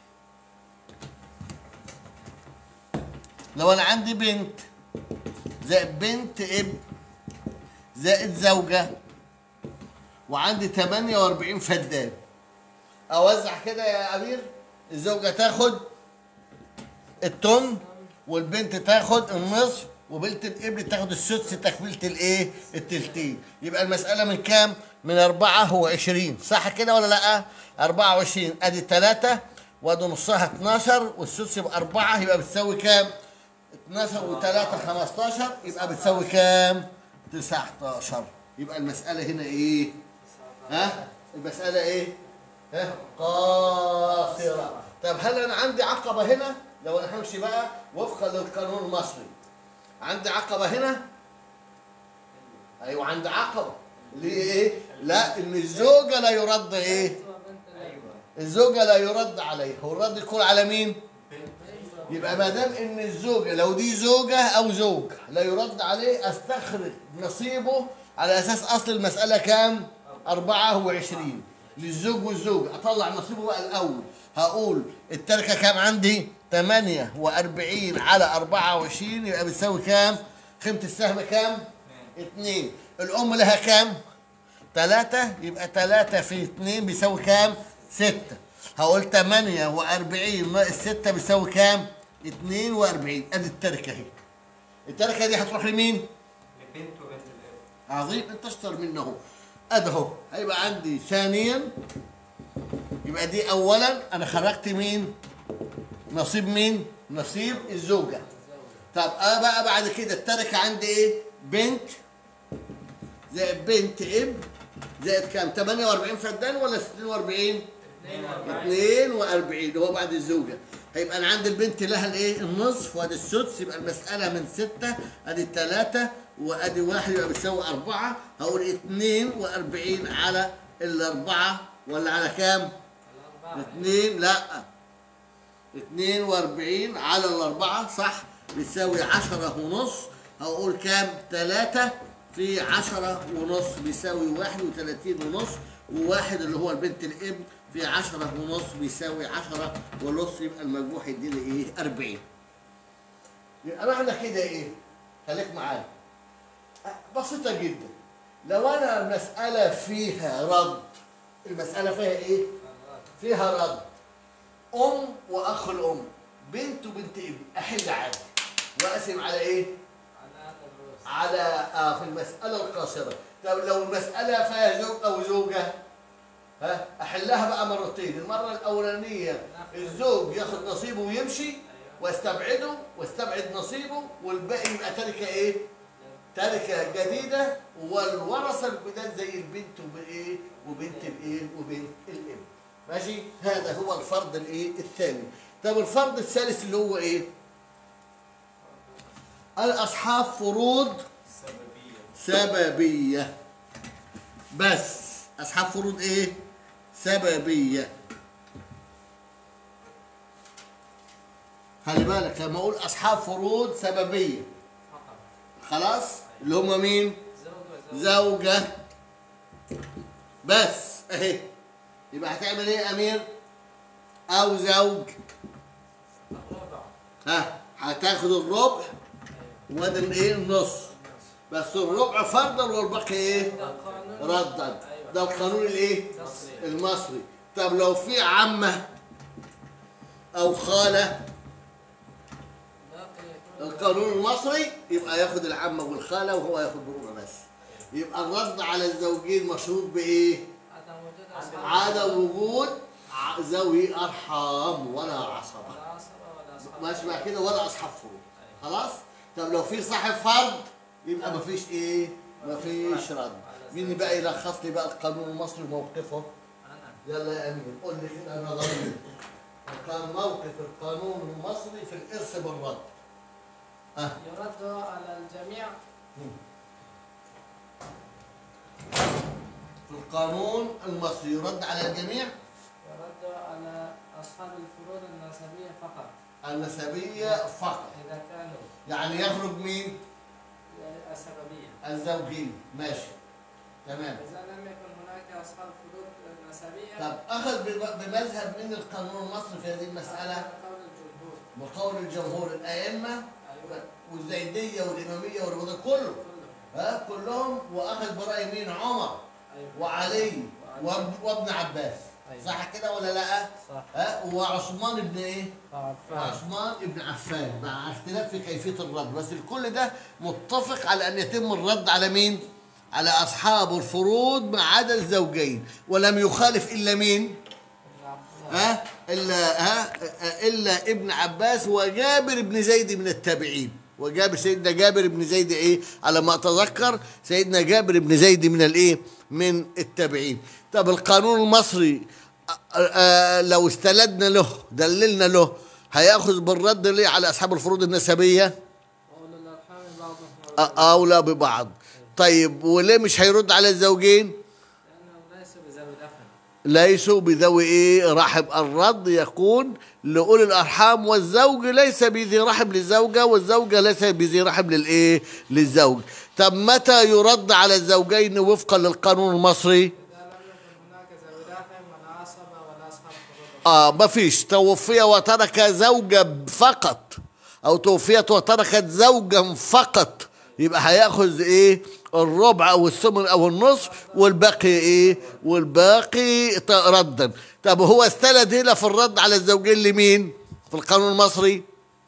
لو انا عندي بنت زائد بنت اب زائد زوجة وعندي 48 فدان اوزع كده يا امير الزوجة تاخد التمن والبنت تاخد النصف وبنت الابن تاخد السدس تكملة الايه؟ التلتين يبقى المسألة من كام؟ من أربعة هو عشرين صح كده ولا لأ؟ أربعة وعشرين أدي تلاتة وأدي نصها 12 والسدس يبقى أربعة يبقى بتساوي كام؟ 12 وتلاتة 15 يبقى بتساوي كام؟ 19 يبقى المسألة هنا إيه؟ ها؟ المسألة إيه؟ ها؟ قاصرة طب هل أنا عندي عقبة هنا؟ لو أنا همشي بقى وفقا للقانون المصري عندي عقبة هنا؟ أيوة عندي عقبة اللي هي إيه؟ لا إن الزوجة لا يرد إيه؟ ايوه الزوجة لا يرد عليها والرد يكون على مين؟ يبقى ما دام ان الزوجه لو دي زوجه او زوج لا يرد عليه استخرج نصيبه على اساس اصل المساله كام؟ 24 للزوج والزوجه اطلع نصيبه بقى الاول هقول التركه كام عندي؟ 48 على 24 يبقى بتساوي كام؟ قيمه السهم كام؟ 2 الام لها كام؟ تلاتة يبقى تلاتة في اتنين بيساوي كام؟ ستة هقول تمانية وأربعين ناقص ستة بيساوي كام؟ اتنين وأربعين أدي التركة أهي التركة دي هتروح لمين؟ لبنت وبنت الاب عظيم أنت اشطر منه أهو أدي أهو هيبقى عندي ثانيا يبقى دي أولا أنا خرجت مين؟ نصيب مين؟ نصيب الزوجة طب أنا بقى بعد كده التركة عندي إيه؟ بنت زائد بنت اب زائد كام؟ 48 فدان ولا 46؟ 42 هو بعد الزوجه هيبقى انا عندي البنت لها الايه؟ النصف وادي السدس يبقى المساله من سته ادي الثلاثه وادي واحد يبقى بيساوي اربعه هقول 42 على الاربعه ولا على كام؟ الأربعة اثنين لا 42 على الأربعة صح بيساوي عشرة ونص هقول كام تلاتة في عشرة ونص بيساوي واحد وتلاتين ونص وواحد اللي هو البنت الابن في عشرة ونص بيساوي عشرة ونص يبقى المجموع يديني ايه أربعين يبقى معنى كده ايه خليك معايا بسيطة جدا لو أنا المسألة فيها رد المسألة فيها ايه؟ فيها رد ام واخ الام بنت وبنت ابن احل عادي واقسم على ايه على هذا الرؤوس على آه في المساله القاصره طب لو المساله فيها زوج او زوجه ها احلها بقى مرتين المره الاولانيه الزوج ياخد نصيبه ويمشي واستبعده واستبعد نصيبه والباقي يبقى تركه ايه تركه جديده والورثه الجداد زي البنت وبايه وبنت الايه وبنت الابن ماشي هذا هو الفرض الايه الثاني طب الفرض الثالث اللي هو ايه الاصحاب فروض سببيه سببيه بس اصحاب فروض ايه سببيه خلي بالك لما اقول اصحاب فروض سببيه فقط خلاص اللي هم مين زوج وزوج زوجة بس اهي يبقى هتعمل ايه يا امير او زوج الرابع ها هتاخد الربع وادي الايه النص بس الربع فرضا والباقي ايه ده قانون ردا أيوة. ده القانون الايه مصري. المصري طب لو في عمه او خاله باقي يكون القانون المصري يبقى ياخد العمه والخاله وهو ياخد بربع بس يبقى الرد على الزوجين مشروط بايه عدم وجود أصحاب عدم وجود ع- ذوي ارحام ولا عصبه ولا عصبة ولا أصحاب ماشي مع كده ولا اصحاب فروض خلاص طب لو في صاحب فرض يبقى مفيش ايه مفيش رد مين بقى يلخص لي بقى القانون المصري وموقفه أنا يلا يا امين قول لي كده نظريا كان موقف القانون المصري في الارث بالرد ها يرد على الجميع في القانون المصري يرد على الجميع يرد على أصحاب الفروض النسبية فقط النسبيه فقط إذا كانوا يعني يخرج مين السببية الزوجين ماشي تمام إذا لم يكن هناك أصحاب فروض نسبية طب اخذ بم- بمذهب من القانون المصري في هذه المساله على قول الجمهور وقول الجمهور الائمه أيوة والزيديه والاماميه والرضا كله كله ها كلهم واخذ براي مين عمر أيوة وعلي وابن, وابن عباس أيوة. صح كده ولا لا صح ها وعثمان ابن ايه عفان عثمان ابن عفان مع اختلاف في كيفيه الرد بس الكل ده متفق على ان يتم الرد على مين على اصحاب الفروض ما عدا الزوجين ولم يخالف الا مين ها الا ها الا ابن عباس وجابر بن زيد من التابعين وجابر سيدنا جابر بن زيد ايه على ما اتذكر سيدنا جابر بن زيد من الايه من التابعين طب القانون المصري آه، آه، لو استندنا له دللنا له هياخذ بالرد ليه على اصحاب الفروض النسبيه وأولو الأرحام بعضهم آه، أولى اولى ببعض طيب وليه مش هيرد على الزوجين لأنهم ليسوا بذوي دخل ليسوا بذوي ايه رحم الرد يكون لاولي الارحام والزوج ليس بذي رحم للزوجه والزوجه ليس بذي رحم للايه للزوج طب متى يرد على الزوجين وفقا للقانون المصري إذا لم يكن هناك ذوي دخل ولا عصبة ولا أصحاب فروض اه ما فيش توفي وترك زوجة فقط او توفيت وتركت زوجا فقط يبقى هياخذ ايه الربع او الثمن او النصف والباقي ايه والباقي ط- ردا طب هو استند هنا في الرد على الزوجين لمين في القانون المصري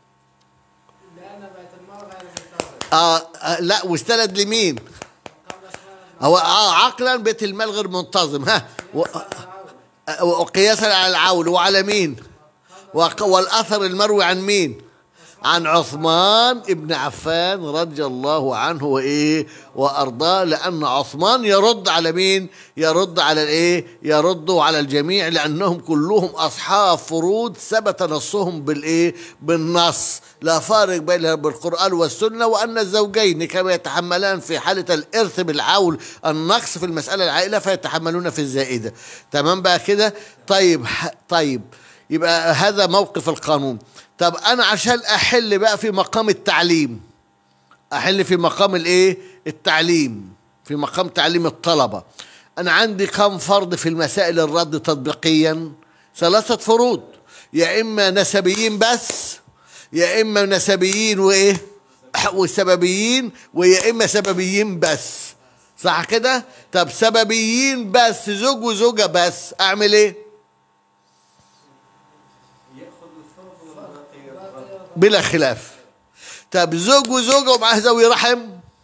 لأن بيت المال غير منتظم آه, آه لا واستند لمين قبل أسباب هو اه عقلا بيت المال غير منتظم ها و- العودة وقياسا على العول وعلى مين وق- والاثر المروي عن مين عن عثمان ابن عفان رضي الله عنه وايه وارضاه لان عثمان يرد على مين يرد على الايه يرد على الجميع لانهم كلهم اصحاب فروض ثبت نصهم بالايه بالنص لا فارق بين بالقران والسنه وان الزوجين كما يتحملان في حاله الارث بالعول النقص في المساله العائله فيتحملون في الزائده تمام بقى كده طيب ح- طيب يبقى هذا موقف القانون طب انا عشان احل بقى في مقام التعليم احل في مقام الايه التعليم في مقام تعليم الطلبه انا عندي كم فرض في المسائل الرد تطبيقيا ثلاثه فروض يا اما نسبيين بس يا اما نسبيين وايه وسببيين ويا اما سببيين بس صح كده طب سببيين بس زوج وزوجه بس اعمل ايه ياخذ الفرض والباقي يرد بلا خلاف طب زوج وزوجة ومعاه ذوي رحم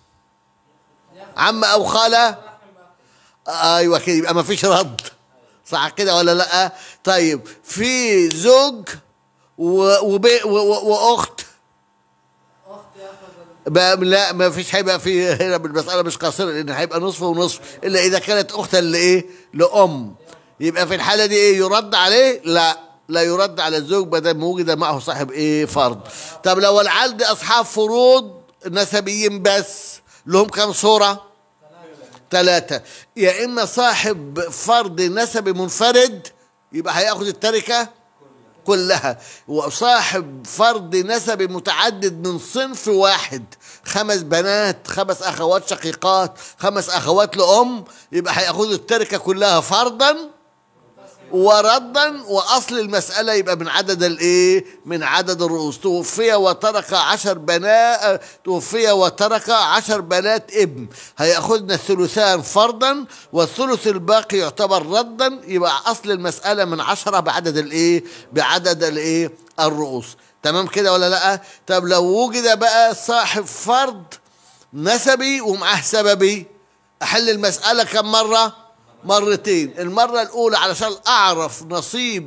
عم أو خالة أيوة كده يبقى ما فيش رد صح كده ولا لأ طيب في زوج و- وبي و- و- وأخت أخت يأخذ بقى لا ما فيش هيبقى في هنا بالمسألة مش قاصرة لأن هيبقى نصف ونصف إلا إذا كانت أختا لإيه؟ لأم يبقى في الحالة دي إيه يرد عليه؟ لا لا يرد على الزوج ما دام وجد معه صاحب إيه؟ فرض. طب لو العلد أصحاب فروض نسبيين بس لهم كم صورة؟ ثلاثة يا إما صاحب فرض نسبي منفرد يبقى هياخد التركة كلها وصاحب فرض نسبي متعدد من صنف واحد خمس بنات خمس اخوات شقيقات خمس اخوات لام يبقى هياخدوا التركه كلها فرضا وردا واصل المساله يبقى من عدد الايه من عدد الرؤوس توفي وترك عشر بنات توفي وترك عشر بنات ابن هياخذنا الثلثان فرضا والثلث الباقي يعتبر ردا يبقى اصل المساله من عشرة بعدد الايه بعدد الايه الرؤوس تمام كده ولا لا طب لو وجد بقى صاحب فرض نسبي ومعاه سببي احل المساله كم مره مرتين المرة الأولى علشان أعرف نصيب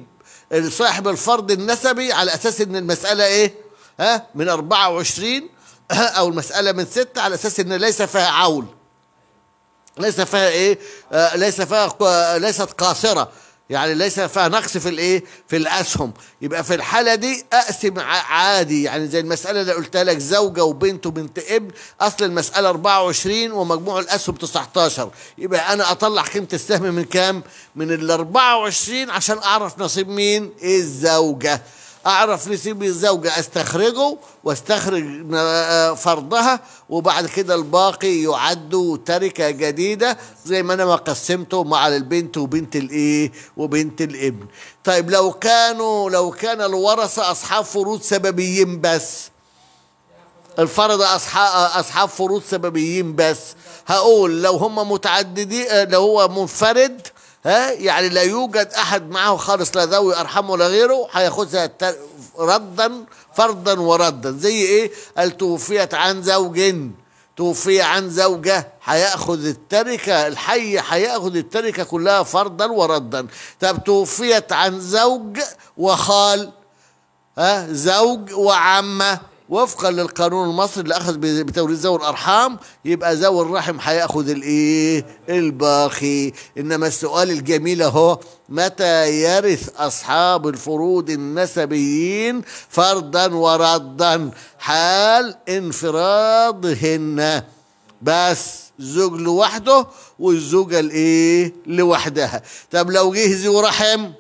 صاحب الفرض النسبي على اساس ان المساله ايه ها من 24 او المساله من 6 على اساس ان ليس فيها عول ليس فيها ايه آه ليس فيها آه ليست قاصره يعني ليس فيها نقص في الايه في الاسهم يبقى في الحاله دي اقسم ع- عادي يعني زي المساله اللي قلت لك زوجه وبنت وبنت ابن اصل المساله 24 ومجموع الاسهم 19 يبقى انا اطلع قيمه السهم من كام من ال 24 عشان اعرف نصيب مين الزوجه اعرف نسيب الزوجة استخرجه واستخرج ن- فرضها وبعد كده الباقي يعد تركة جديدة زي ما انا ما قسمته مع البنت وبنت الايه وبنت الابن طيب لو كانوا لو كان الورثة اصحاب فروض سببيين بس الفرض اصحاب اصحاب فروض سببيين بس هقول لو هم متعددين آه، لو هو منفرد ها يعني لا يوجد احد معه خالص لا ذوي ارحام ولا غيره هياخذها الت- ردا فرضا وردا زي ايه قال توفيت عن زوج توفي عن زوجة هياخذ التركة الحي هياخذ التركة كلها فرضا وردا طب توفيت عن زوج وخال ها زوج وعمة وفقا للقانون المصري اللي اخذ ب- بتوريث ذوي الارحام يبقى ذوي الرحم هياخذ الايه الباقي انما السؤال الجميل اهو متى يرث اصحاب الفروض النسبيين فرضا وردا حال انفرادهن بس الزوج لوحده والزوجه الايه لوحدها طب لو جه ذو رحم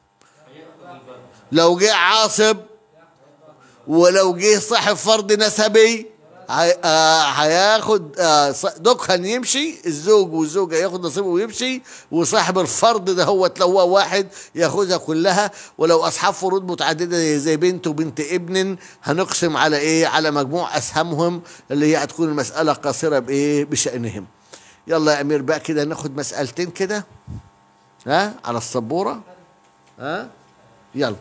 لو جه عاصب ولو جه صاحب فرض نسبي هي- آه، هياخد آه، ص- دكان يمشي الزوج والزوجة ياخد نصيبه ويمشي وصاحب الفرض ده هو لو هو واحد ياخدها كلها ولو اصحاب فروض متعدده زي بنت وبنت ابن هنقسم على ايه على مجموع اسهمهم اللي هي هتكون المساله قاصره بايه بشانهم يلا يا امير بقى كده ناخد مسالتين كده ها على السبوره ها يلا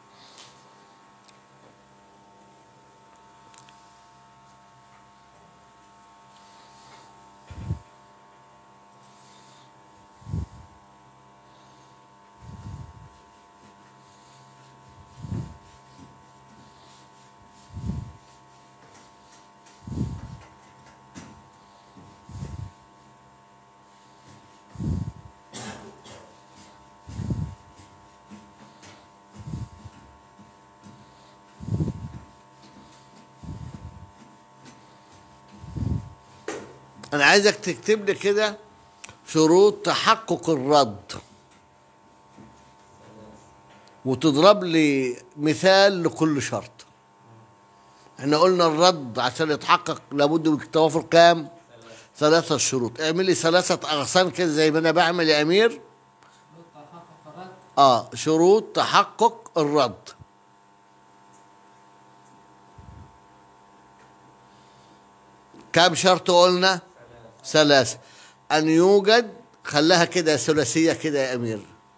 انا عايزك تكتب لي كده شروط تحقق الرد وتضرب لي مثال لكل شرط احنا قلنا الرد عشان يتحقق لابد من توافر كام ثلاثة شروط اعمل لي ثلاثة أغصان كده زي ما أنا بعمل يا أمير تحقق الرد اه شروط تحقق الرد كم شرط قلنا ثلاثة أن يوجد خلاها كده ثلاثية كده يا أمير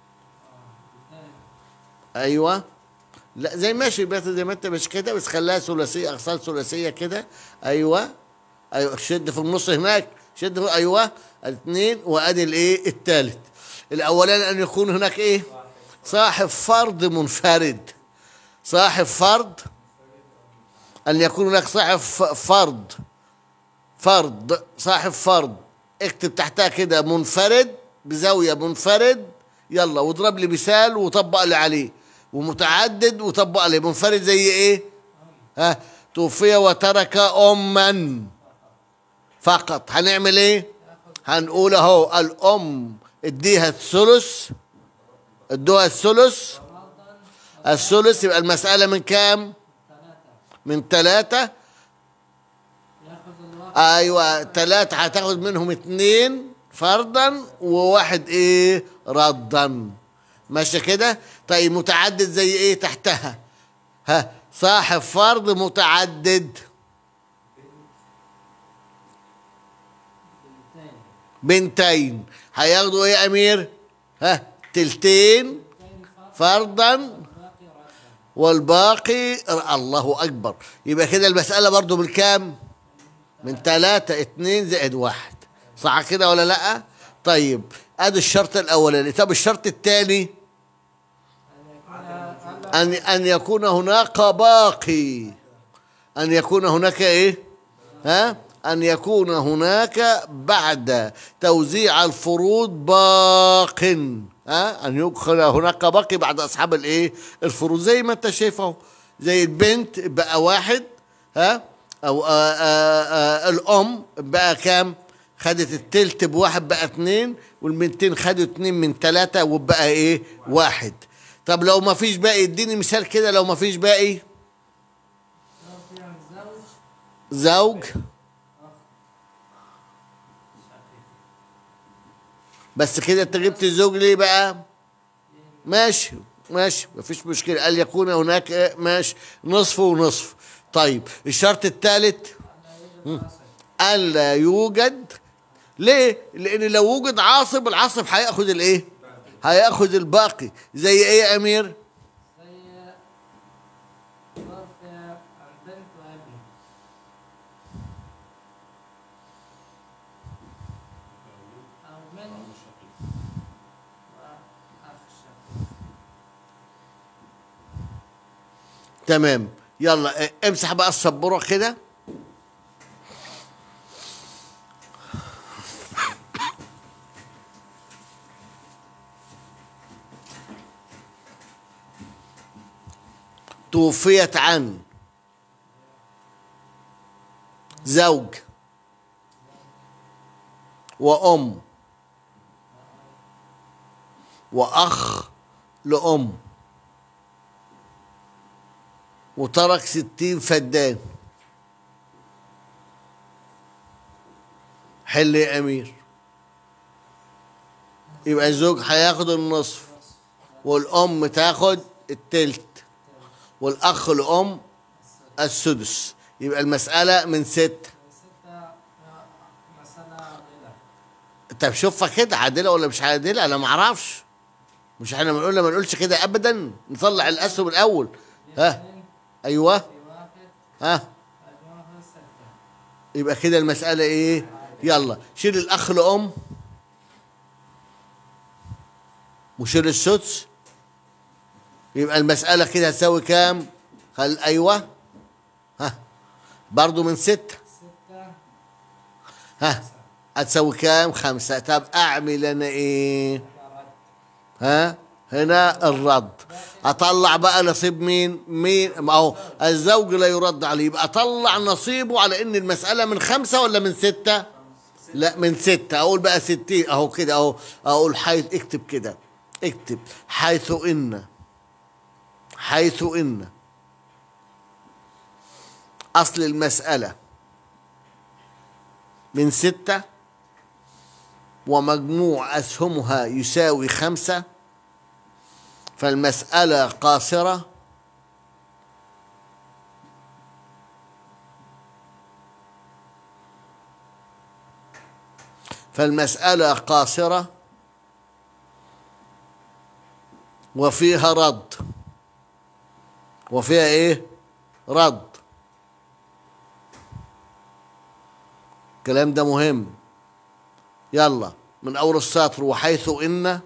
أيوة لا زي ماشي بس زي ما أنت مش كده بس خلاها ثلاثية أغصان ثلاثية كده أيوة أيوة شد في النص هناك شد في أيوة الاثنين وأدي الإيه الثالث الأولاني أن يكون هناك إيه صاحب فرض منفرد صاحب فرض أن يكون هناك صاحب ف- فرض فرض صاحب فرض اكتب تحتها كده منفرد بزاوية منفرد يلا واضرب لي مثال وطبق لي عليه ومتعدد وطبق عليه منفرد زي ايه ها توفي وترك أما فقط هنعمل ايه هنقول اهو الأم اديها الثلث ادوها الثلث الثلث يبقى المسألة من كام من ثلاثة ياخذ الوقت ايوه ثلاثة هتاخد منهم اتنين فرضا وواحد ايه ردا ماشي كده طيب متعدد زي ايه تحتها ها صاحب فرض متعدد الثاني بنتين هياخدوا ايه يا امير ها تلتين فرضا باقي ردا والباقي الله اكبر يبقى كده المسألة برضو بالكام من ثلاثة اتنين زائد واحد صح كده ولا لا طيب ادي الشرط الاولاني طب الشرط الثاني أن يكون أن أن يكون هناك باقي أن يكون هناك إيه؟ ها؟ أن يكون هناك بعد توزيع الفروض باق ها؟ أن يكون هناك باقي بعد أصحاب الإيه؟ الفروض زي ما أنت شايف أهو زي البنت بقى واحد ها؟ أو آآ آآ الأم بقى كام؟ خدت التلت بواحد بقى اتنين والبنتين خدوا اتنين من تلاتة وبقى ايه؟ واحد طب لو ما فيش باقي اديني مثال كده لو ما فيش باقي لو في عن زوج زوج بس كده انت جبت الزوج ليه بقى ماشي ماشي مفيش مشكلة قال يكون هناك إيه؟ ماشي نصف ونصف طيب الشرط الثالث ألا يوجد ليه؟ لأن لو وجد عاصب العاصب هياخد الإيه؟ هياخد الباقي زي إيه يا أمير؟ زي ظرف البنت وابنه أو من وأخ شقيق تمام يلا اه، امسح بقى السبورة كده توفيت عن زوج وأم وأخ لأم وترك ستين فدان حل يا أمير يبقى الزوج هياخد النصف والأم تاخد التلت والأخ الأم السدس يبقى المسألة من ستة ستة مسألة عادلة طب شوفها كده عادلة ولا مش عادلة أنا ما أعرفش مش احنا بنقول ما نقولش كده أبدا نطلع الأسهم الأول ها اثنين أيوه في واحد ها مجموعها ستة يبقى كده المسألة إيه؟ يلا شيل الأخ لأم وشيل السدس يبقى المسألة كده هتساوي كام؟ خل أيوه ها برضو من ستة ستة ها هتساوي كام؟ خمسة طب أعمل أنا إيه؟ رد ها هنا الرد اطلع بقى نصيب مين مين ما هو الزوج لا يرد عليه يبقى اطلع نصيبه على ان المسألة من خمسة ولا من ستة لا من ستة اقول بقى ستين اهو كده اهو اقول حيث اكتب كده اكتب حيث ان حيث ان اصل المسألة من ستة ومجموع أسهمها يساوي خمسة فالمسألة قاصرة فالمسألة قاصرة وفيها رد وفيها ايه رد الكلام ده مهم يلا من أول السطر وحيث إن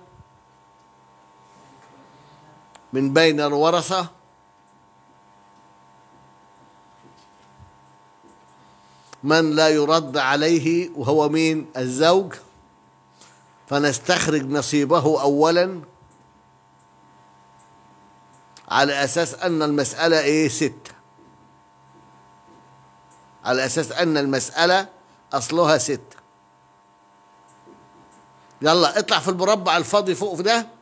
من بين الورثة من لا يرد عليه وهو مين الزوج فنستخرج نصيبه أولا على أساس أن المسألة إيه ستة على أساس أن المسألة أصلها ستة يلا اطلع في المربع الفاضي فوق في ده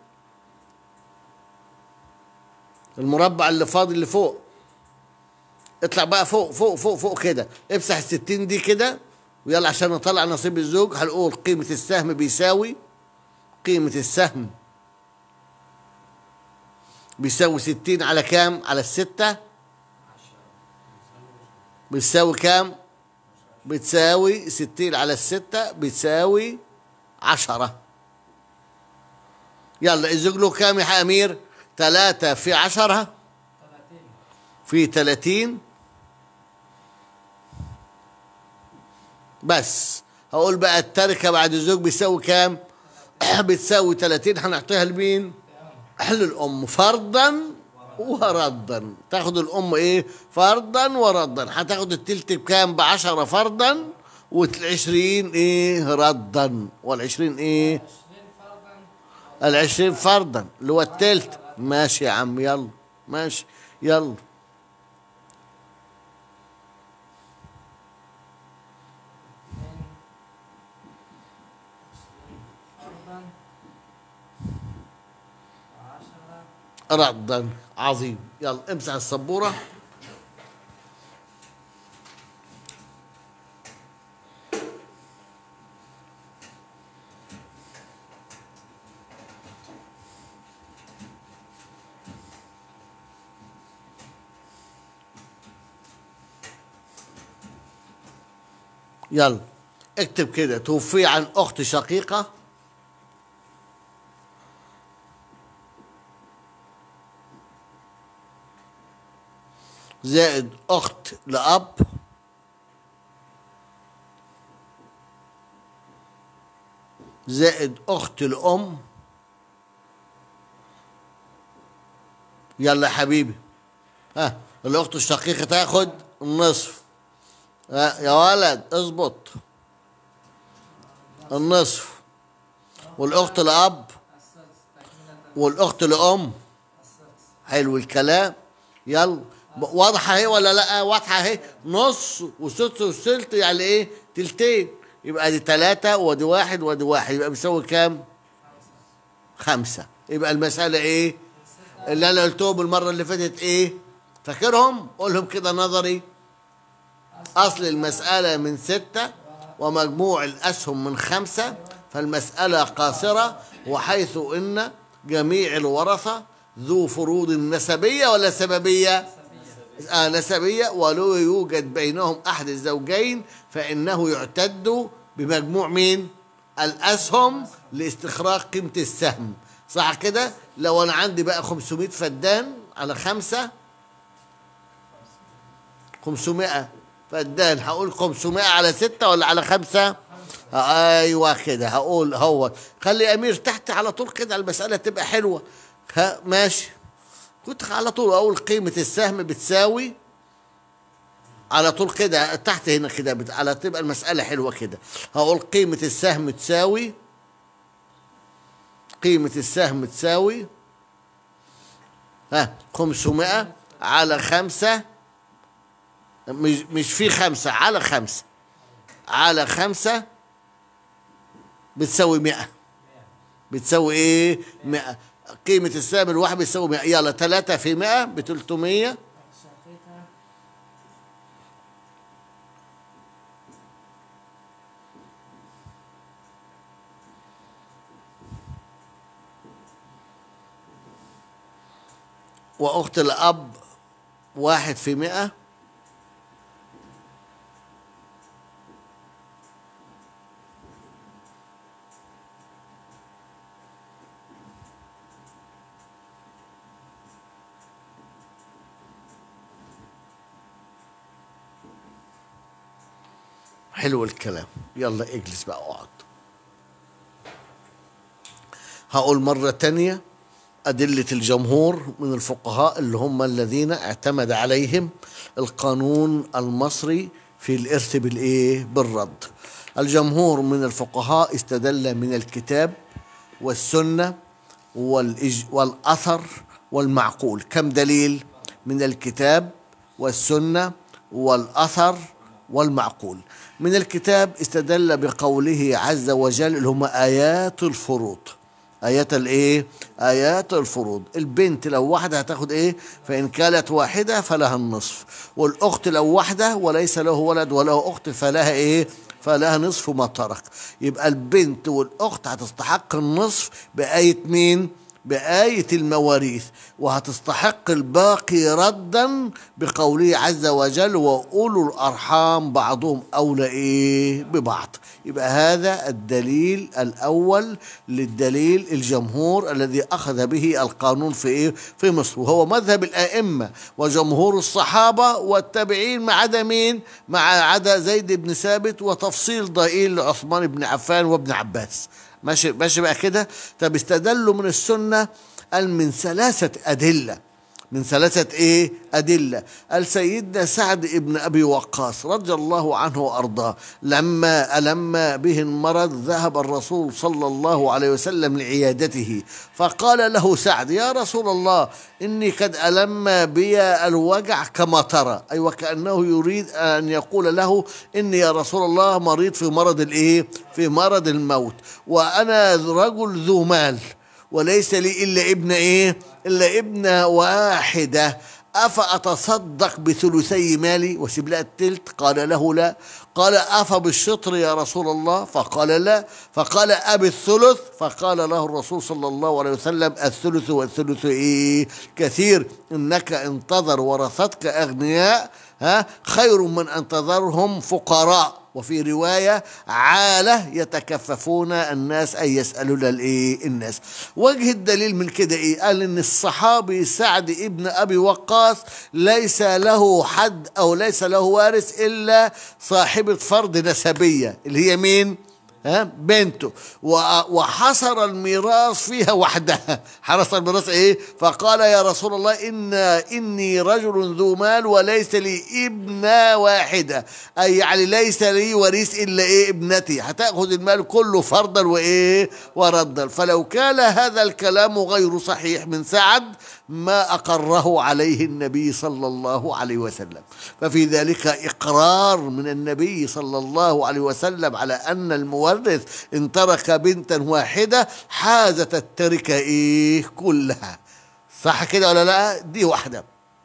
المربع اللي فاضي اللي فوق اطلع بقى فوق فوق فوق فوق كده امسح الستين دي كده ويلا عشان نطلع نصيب الزوج هنقول قيمة السهم بيساوي قيمة السهم بيساوي ستين على كام على الستة بتساوي كام بتساوي ستين على الستة بتساوي عشرة يلا الزوج له كام يا أمير ثلاثة في عشرة ثلاثين في ثلاثين بس هقول بقى التركة بعد الزوج بيساوي كام بتساوي 30 هنعطيها لمين لأم للأم فرضا وردا تاخد الام ايه فرضا وردا هتاخد التلت بكام بعشرة فرضا والعشرين ايه ردا والعشرين ايه 20 فرضا العشرين فرضا اللي هو التلت ماشي يا عم يلا ماشي يلا اثنين 20 فرضا وعشرة ردا عظيم يلا امسح السبورة يلا اكتب كده توفي عن اخت شقيقه زائد أخت لأب زائد أخت لأم يلا يا حبيبي ها الأخت الشقيقة تاخد النصف ها يا ولد اظبط النصف والأخت لأب السدس تكملة والأخت لأم السدس حلو الكلام يلا ب- واضحة اهي ولا لا واضحة اهي نص وست وثلث يعني ايه تلتين يبقى دي تلاتة ودي واحد ودي واحد يبقى بيساوي كام خمسة يبقى المسألة ايه اللي انا قلتهم المرة اللي فاتت ايه فاكرهم قولهم كده نظري اصل المسألة من ستة ومجموع الاسهم من خمسة فالمسألة قاصرة وحيث ان جميع الورثة ذو فروض نسبية ولا سببية؟ آه نسبية ولو يوجد بينهم أحد الزوجين فإنه يعتد بمجموع مين؟ الأسهم لاستخراج قيمة السهم صح كده؟ لو أنا عندي بقى 500 فدان على خمسة 500 فدان هقول 500 على ستة ولا على خمسة؟ ايوه كده هقول هو خلي امير تحت على طول كده المساله تبقى حلوه ها ماشي كنت على طول اقول قيمه السهم بتساوي على طول كده تحت هنا كده بت- على تبقى المساله حلوه كده هقول قيمه السهم تساوي قيمه السهم تساوي ها 500 على خمسة مش مش في خمسة على خمسة على خمسة بتساوي مئة بتساوي ايه مئة قيمة السهم الواحد بتساوي مئة يلا تلاتة في مئة بتلتمية شقيقة وأخت الأب واحد في مئة حلو الكلام يلا اجلس بقى اقعد هقول مرة تانية أدلة الجمهور من الفقهاء اللي هم الذين اعتمد عليهم القانون المصري في الإرث بالإيه؟ بالرد. الجمهور من الفقهاء استدل من الكتاب والسنة والإج والأثر والمعقول، كم دليل؟ من الكتاب والسنة والأثر والمعقول. من الكتاب استدل بقوله عز وجل اللي هم آيات الفروض. آيات الإيه؟ آيات الفروض البنت لو واحدة هتاخد إيه؟ فإن كانت واحدة فلها النصف والأخت لو واحدة وليس له ولد وله أخت فلها إيه؟ فلها نصف ما ترك يبقى البنت والأخت هتستحق النصف بآية مين؟ بآية المواريث وهتستحق الباقي ردا بقوله عز وجل وأولو الأرحام بعضهم أولى إيه ببعض يبقى هذا الدليل الأول للدليل الجمهور الذي أخذ به القانون في إيه في مصر وهو مذهب الأئمة وجمهور الصحابة والتابعين ما عدا مين مع عدا زيد بن ثابت وتفصيل ضئيل لعثمان بن عفان وابن عباس ماشي ماشي بقى كده طب استدلوا من السنة قال من ثلاثة أدلة من ثلاثة ايه أدلة قال سيدنا سعد ابن أبي وقاص رضي الله عنه وأرضاه لما ألم به المرض ذهب الرسول صلى الله عليه وسلم لعيادته فقال له سعد يا رسول الله إني قد ألم بي الوجع كما ترى أي وكأنه يريد أن يقول له إني يا رسول الله مريض في مرض الإيه في مرض الموت وأنا رجل ذو مال وليس لي إلا ابن إيه إلا ابنة واحدة أفأتصدق بثلثي مالي وسيب لها التلت قال له لا قال أفا بالشطر يا رسول الله فقال لا فقال أبي الثلث فقال له الرسول صلى الله عليه وسلم الثلث والثلث إيه كثير إنك انتظر ورثتك أغنياء ها خير من انتظرهم فقراء وفي رواية عالة يتكففون الناس أي يسألون الإيه الناس وجه الدليل من كده إيه قال إن الصحابي سعد ابن أبي وقاص ليس له حد أو ليس له وارث إلا صاحبة فرض نسبية اللي هي مين ها بنته و- وحصر الميراث فيها وحدها حرص الميراث ايه فقال يا رسول الله ان اني رجل ذو مال وليس لي ابنه واحده اي يعني ليس لي وريث الا ايه ابنتي هتاخذ المال كله فرضا وايه وردا فلو كان هذا الكلام غير صحيح من سعد ما اقره عليه النبي صلى الله عليه وسلم ففي ذلك اقرار من النبي صلى الله عليه وسلم على ان المورث ان ترك بنتا واحده حازت التركه ايه كلها صح كده ولا لا دي واحده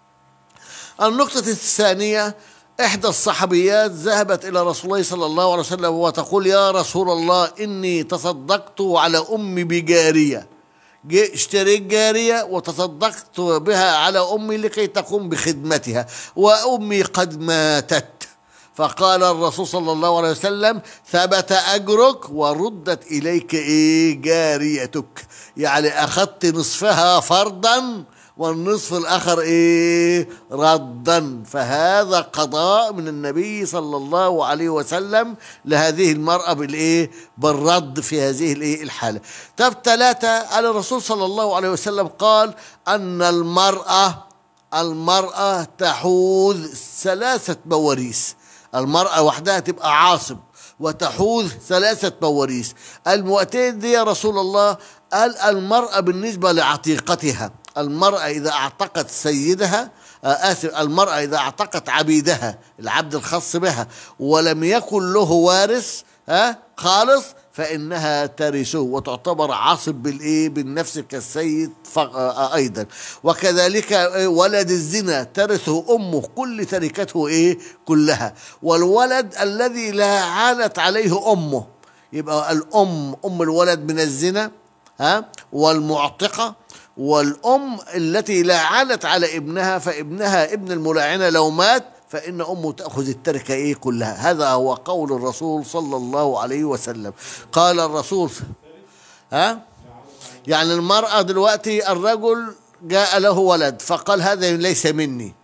النقطة الثانية إحدى الصحابيات ذهبت إلى رسول الله صلى الله عليه وسلم وتقول يا رسول الله إني تصدقت على أمي بجارية جي- اشتريت جارية وتصدقت بها على أمي لكي تقوم بخدمتها وأمي قد ماتت فقال الرسول صلى الله عليه وسلم ثبت أجرك وردت إليك إيه جاريتك يعني أخذت نصفها فرضا والنصف الآخر إيه ردا فهذا قضاء من النبي صلى الله عليه وسلم لهذه المرأة بالإيه بالرد في هذه الإيه الحالة طب ثلاثة على الرسول صلى الله عليه وسلم قال أن المرأة المرأة تحوز ثلاثة مواريث المرأة وحدها تبقى عاصب وتحوز ثلاثة مواريث المؤتين دي يا رسول الله قال المرأة بالنسبة لعتيقتها المرأة إذا أعتقت سيدها آه، آسف المرأة إذا أعتقت عبيدها العبد الخاص بها ولم يكن له وارث ها خالص فإنها ترثه وتعتبر عاصب بالإيه بالنفس كالسيد ف- آه، أيضا وكذلك آه، ولد الزنا ترثه أمه كل تركته إيه كلها والولد الذي لا عانت عليه أمه يبقى الأم أم الولد من الزنا ها والمعتقة والأم التي لا عانت على ابنها فابنها ابن الملاعنة لو مات فإن أمه تأخذ التركة إيه كلها هذا هو قول الرسول صلى الله عليه وسلم قال الرسول ها يعني المرأة دلوقتي الرجل جاء له ولد فقال هذا ليس مني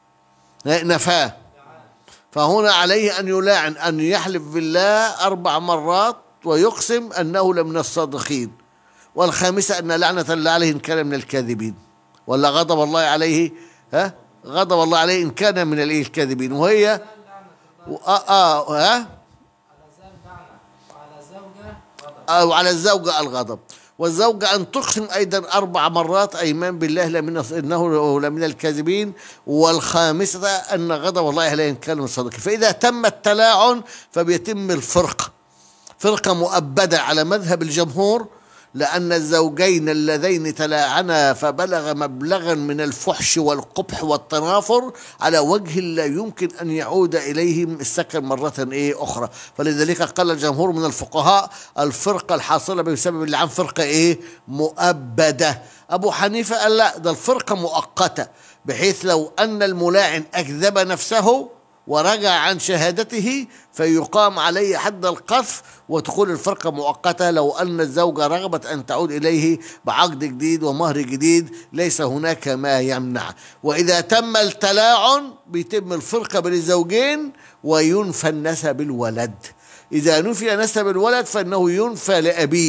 نفاه فهنا عليه أن يلاعن أن يحلف بالله أربع مرات ويقسم أنه لمن الصادقين والخامسة أن لعنة الله عليه إن كان من الكاذبين ولا غضب الله عليه ها غضب الله عليه إن كان من الإيه الكاذبين وهي لعنة الله آه آه ها على زوج لعنة وعلى زوجة غضب أو على الزوجة الغضب والزوجة أن تقسم أيضا أربع مرات أيمان بالله لمن إنه لمن الكاذبين والخامسة أن غضب الله عليه إن كان من الصادقين فإذا تم التلاعن فبيتم الفرقة فرقة مؤبدة على مذهب الجمهور لأن الزوجين اللذين تلاعنا فبلغ مبلغا من الفحش والقبح والتنافر على وجه لا يمكن أن يعود إليهم السكن مرة إيه أخرى فلذلك قال الجمهور من الفقهاء الفرقة الحاصلة بسبب اللعان فرقة إيه مؤبدة أبو حنيفة قال لا ده الفرقة مؤقتة بحيث لو أن الملاعن أكذب نفسه ورجع عن شهادته فيقام عليه حد القذف وتكون الفرقة مؤقتة لو أن الزوجة رغبت أن تعود إليه بعقد جديد ومهر جديد ليس هناك ما يمنع وإذا تم التلاعن بيتم الفرقة بين الزوجين وينفى النسب الولد إذا نفي نسب الولد فإنه ينفى لأبيه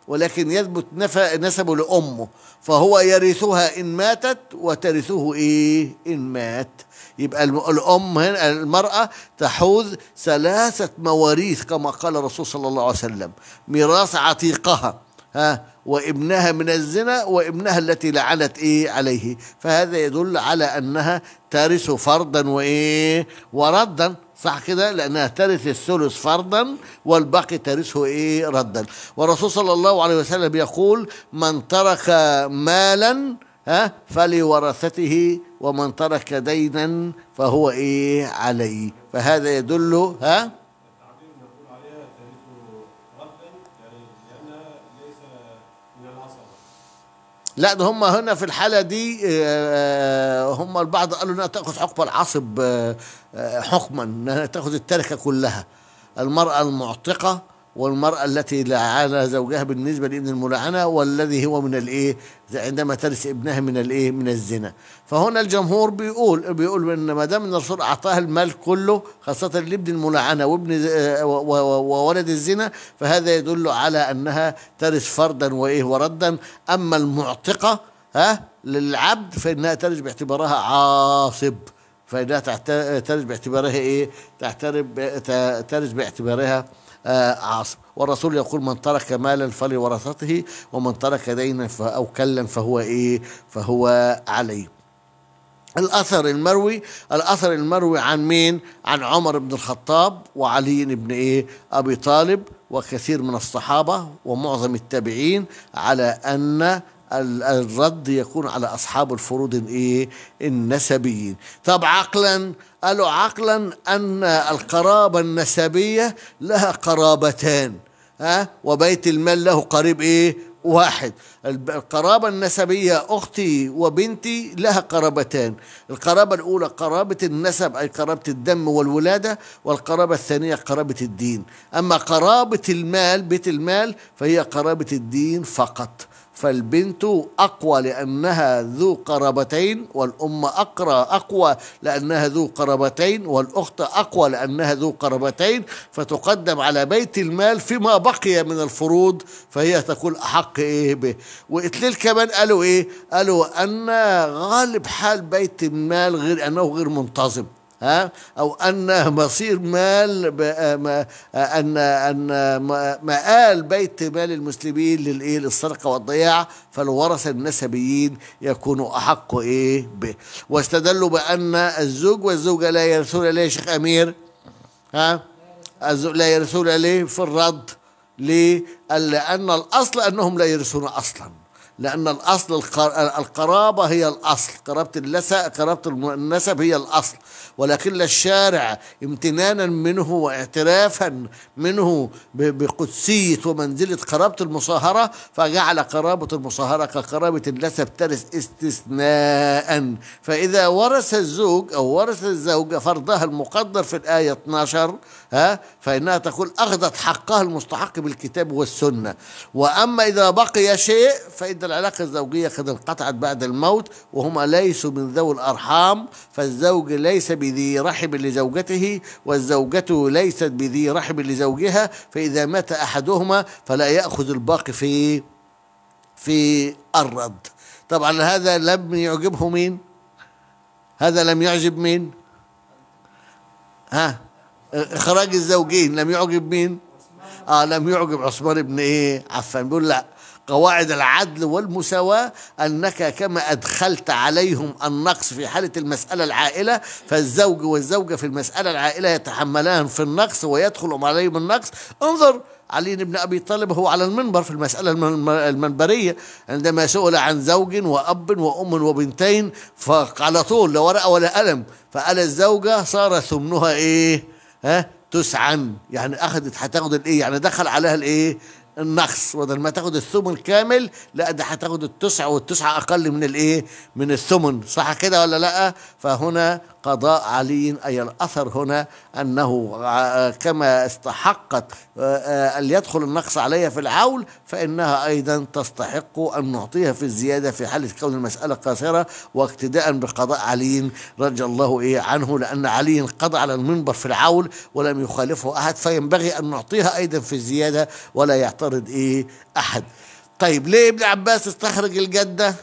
ولكن يثبت نف- نسبه لأمه فهو يرثها إن ماتت وترثه إيه إن مات يبقى الم- الأم هنا المرأة تحوز ثلاثة مواريث كما قال الرسول صلى الله عليه وسلم ميراث عتيقها ها وابنها من الزنا وابنها التي لعنت ايه عليه فهذا يدل على انها ترث فرضا وايه وردا صح كده لانها ترث الثلث فرضا والباقي ترثه ايه ردا والرسول صلى الله عليه وسلم يقول من ترك مالا ها فلورثته ومن ترك دينا فهو ايه عليه فهذا يدل ها التعبير نقول عليها تاريخ ردا يعني لأنها ليس من العصبة لا ده هم هنا في الحالة دي آه، هم البعض قالوا انها تاخذ حكم العصب آه، آه، حكما انها تاخذ التركة كلها المرأة المعتقة والمرأة التي لعن زوجها بالنسبة لابن الملعنة والذي هو من الايه عندما ترث ابنها من الايه من الزنا فهنا الجمهور بيقول بيقول ان ما دام ان الرسول اعطاها المال كله خاصة لابن الملعنة وابن ز- آه، و- و- وولد الزنا فهذا يدل على انها ترث فردا وايه وردا اما المعتقة ها للعبد فانها ترث باعتبارها عاصب فإنها تعت- ترث باعتبارها إيه؟ تعترف ت- ترث باعتبارها آه، عاصب والرسول يقول من ترك مالا فلورثته ومن ترك دينا ف- أو كلا فهو إيه؟ فهو عليه الأثر المروي الأثر المروي عن مين؟ عن عمر بن الخطاب وعلي بن إيه؟ أبي طالب وكثير من الصحابة ومعظم التابعين على أن ال- الرد يكون على أصحاب الفروض الإيه؟ النسبيين طب عقلا قالوا عقلا أن القرابة النسبية لها قرابتان ها وبيت المال له قريب ايه واحد الب- القرابة النسبية أختي وبنتي لها قرابتان القرابة الأولى قرابة النسب أي قرابة الدم والولادة والقرابة الثانية قرابة الدين أما قرابة المال بيت المال فهي قرابة الدين فقط فالبنت أقوى لأنها ذو قرابتين والأم أقرى أقوى لأنها ذو قرابتين والأخت أقوى لأنها ذو قرابتين فتقدم على بيت المال فيما بقي من الفروض فهي تكون أحق إيه به وإتليل كمان قالوا إيه قالوا أن غالب حال بيت المال غير أنه غير منتظم ها او ان مصير مال ب- ما- ان ان ما- مآل بيت مال المسلمين للايه للسرقه والضياع فالورثه النسبيين يكونوا احق ايه به واستدلوا بان الزوج والزوجه لا يرثون ليه يا شيخ امير ها الزو- لا يرثون ليه في الرد ليه؟ قال لأن الأصل أنهم لا يرثون أصلا لأن الأصل القر- القرابة هي الأصل قرابة اللسة قرابة الم- النسب هي الأصل ولكن الشارع امتنانا منه واعترافا منه ب- بقدسية ومنزلة قرابة المصاهرة فجعل قرابة المصاهرة كقرابة النسب ترث استثناء فإذا ورث الزوج أو ورث الزوجة فرضها المقدر في الآية 12 ها فإنها تقول أخذت حقها المستحق بالكتاب والسنة وأما إذا بقي شيء فإن العلاقة الزوجية قد انقطعت بعد الموت وهما ليسوا من ذوي الأرحام فالزوج ليس بذي رحم لزوجته والزوجة ليست بذي رحم لزوجها فإذا مات أحدهما فلا يأخذ الباقي في في الرد طبعا هذا لم يعجبه مين هذا لم يعجب مين ها اخراج الزوجين لم يعجب مين اه لم يعجب عثمان بن ايه عفان بيقول لا قواعد العدل والمساواة أنك كما أدخلت عليهم النقص في حالة المسألة العائلة فالزوج والزوجة في المسألة العائلة يتحملان في النقص ويدخل عليهم النقص انظر علي بن أبي طالب هو على المنبر في المسألة المن- المنبرية عندما سئل عن زوج وأب وأم وبنتين فعلى طول لا ورقة ولا قلم فقال الزوجة صار ثمنها إيه ها تسعن يعني أخذت هتاخد الإيه يعني دخل عليها الإيه النقص بدل ما تاخد الثمن كامل لا ده هتاخد التسعة والتسعة أقل من الإيه من الثمن صح كده ولا لا فهنا قضاء علي أي الأثر هنا أنه ع- كما استحقت آه، آه، أن يدخل النقص عليها في العول فإنها أيضا تستحق أن نعطيها في الزيادة في حالة كون المسألة قاصرة واقتداء بقضاء علي رضي الله إيه عنه لأن علي قضى على المنبر في العول ولم يخالفه أحد فينبغي أن نعطيها أيضا في الزيادة ولا يعطى يعترض ايه احد طيب ليه ابن عباس استخرج الجده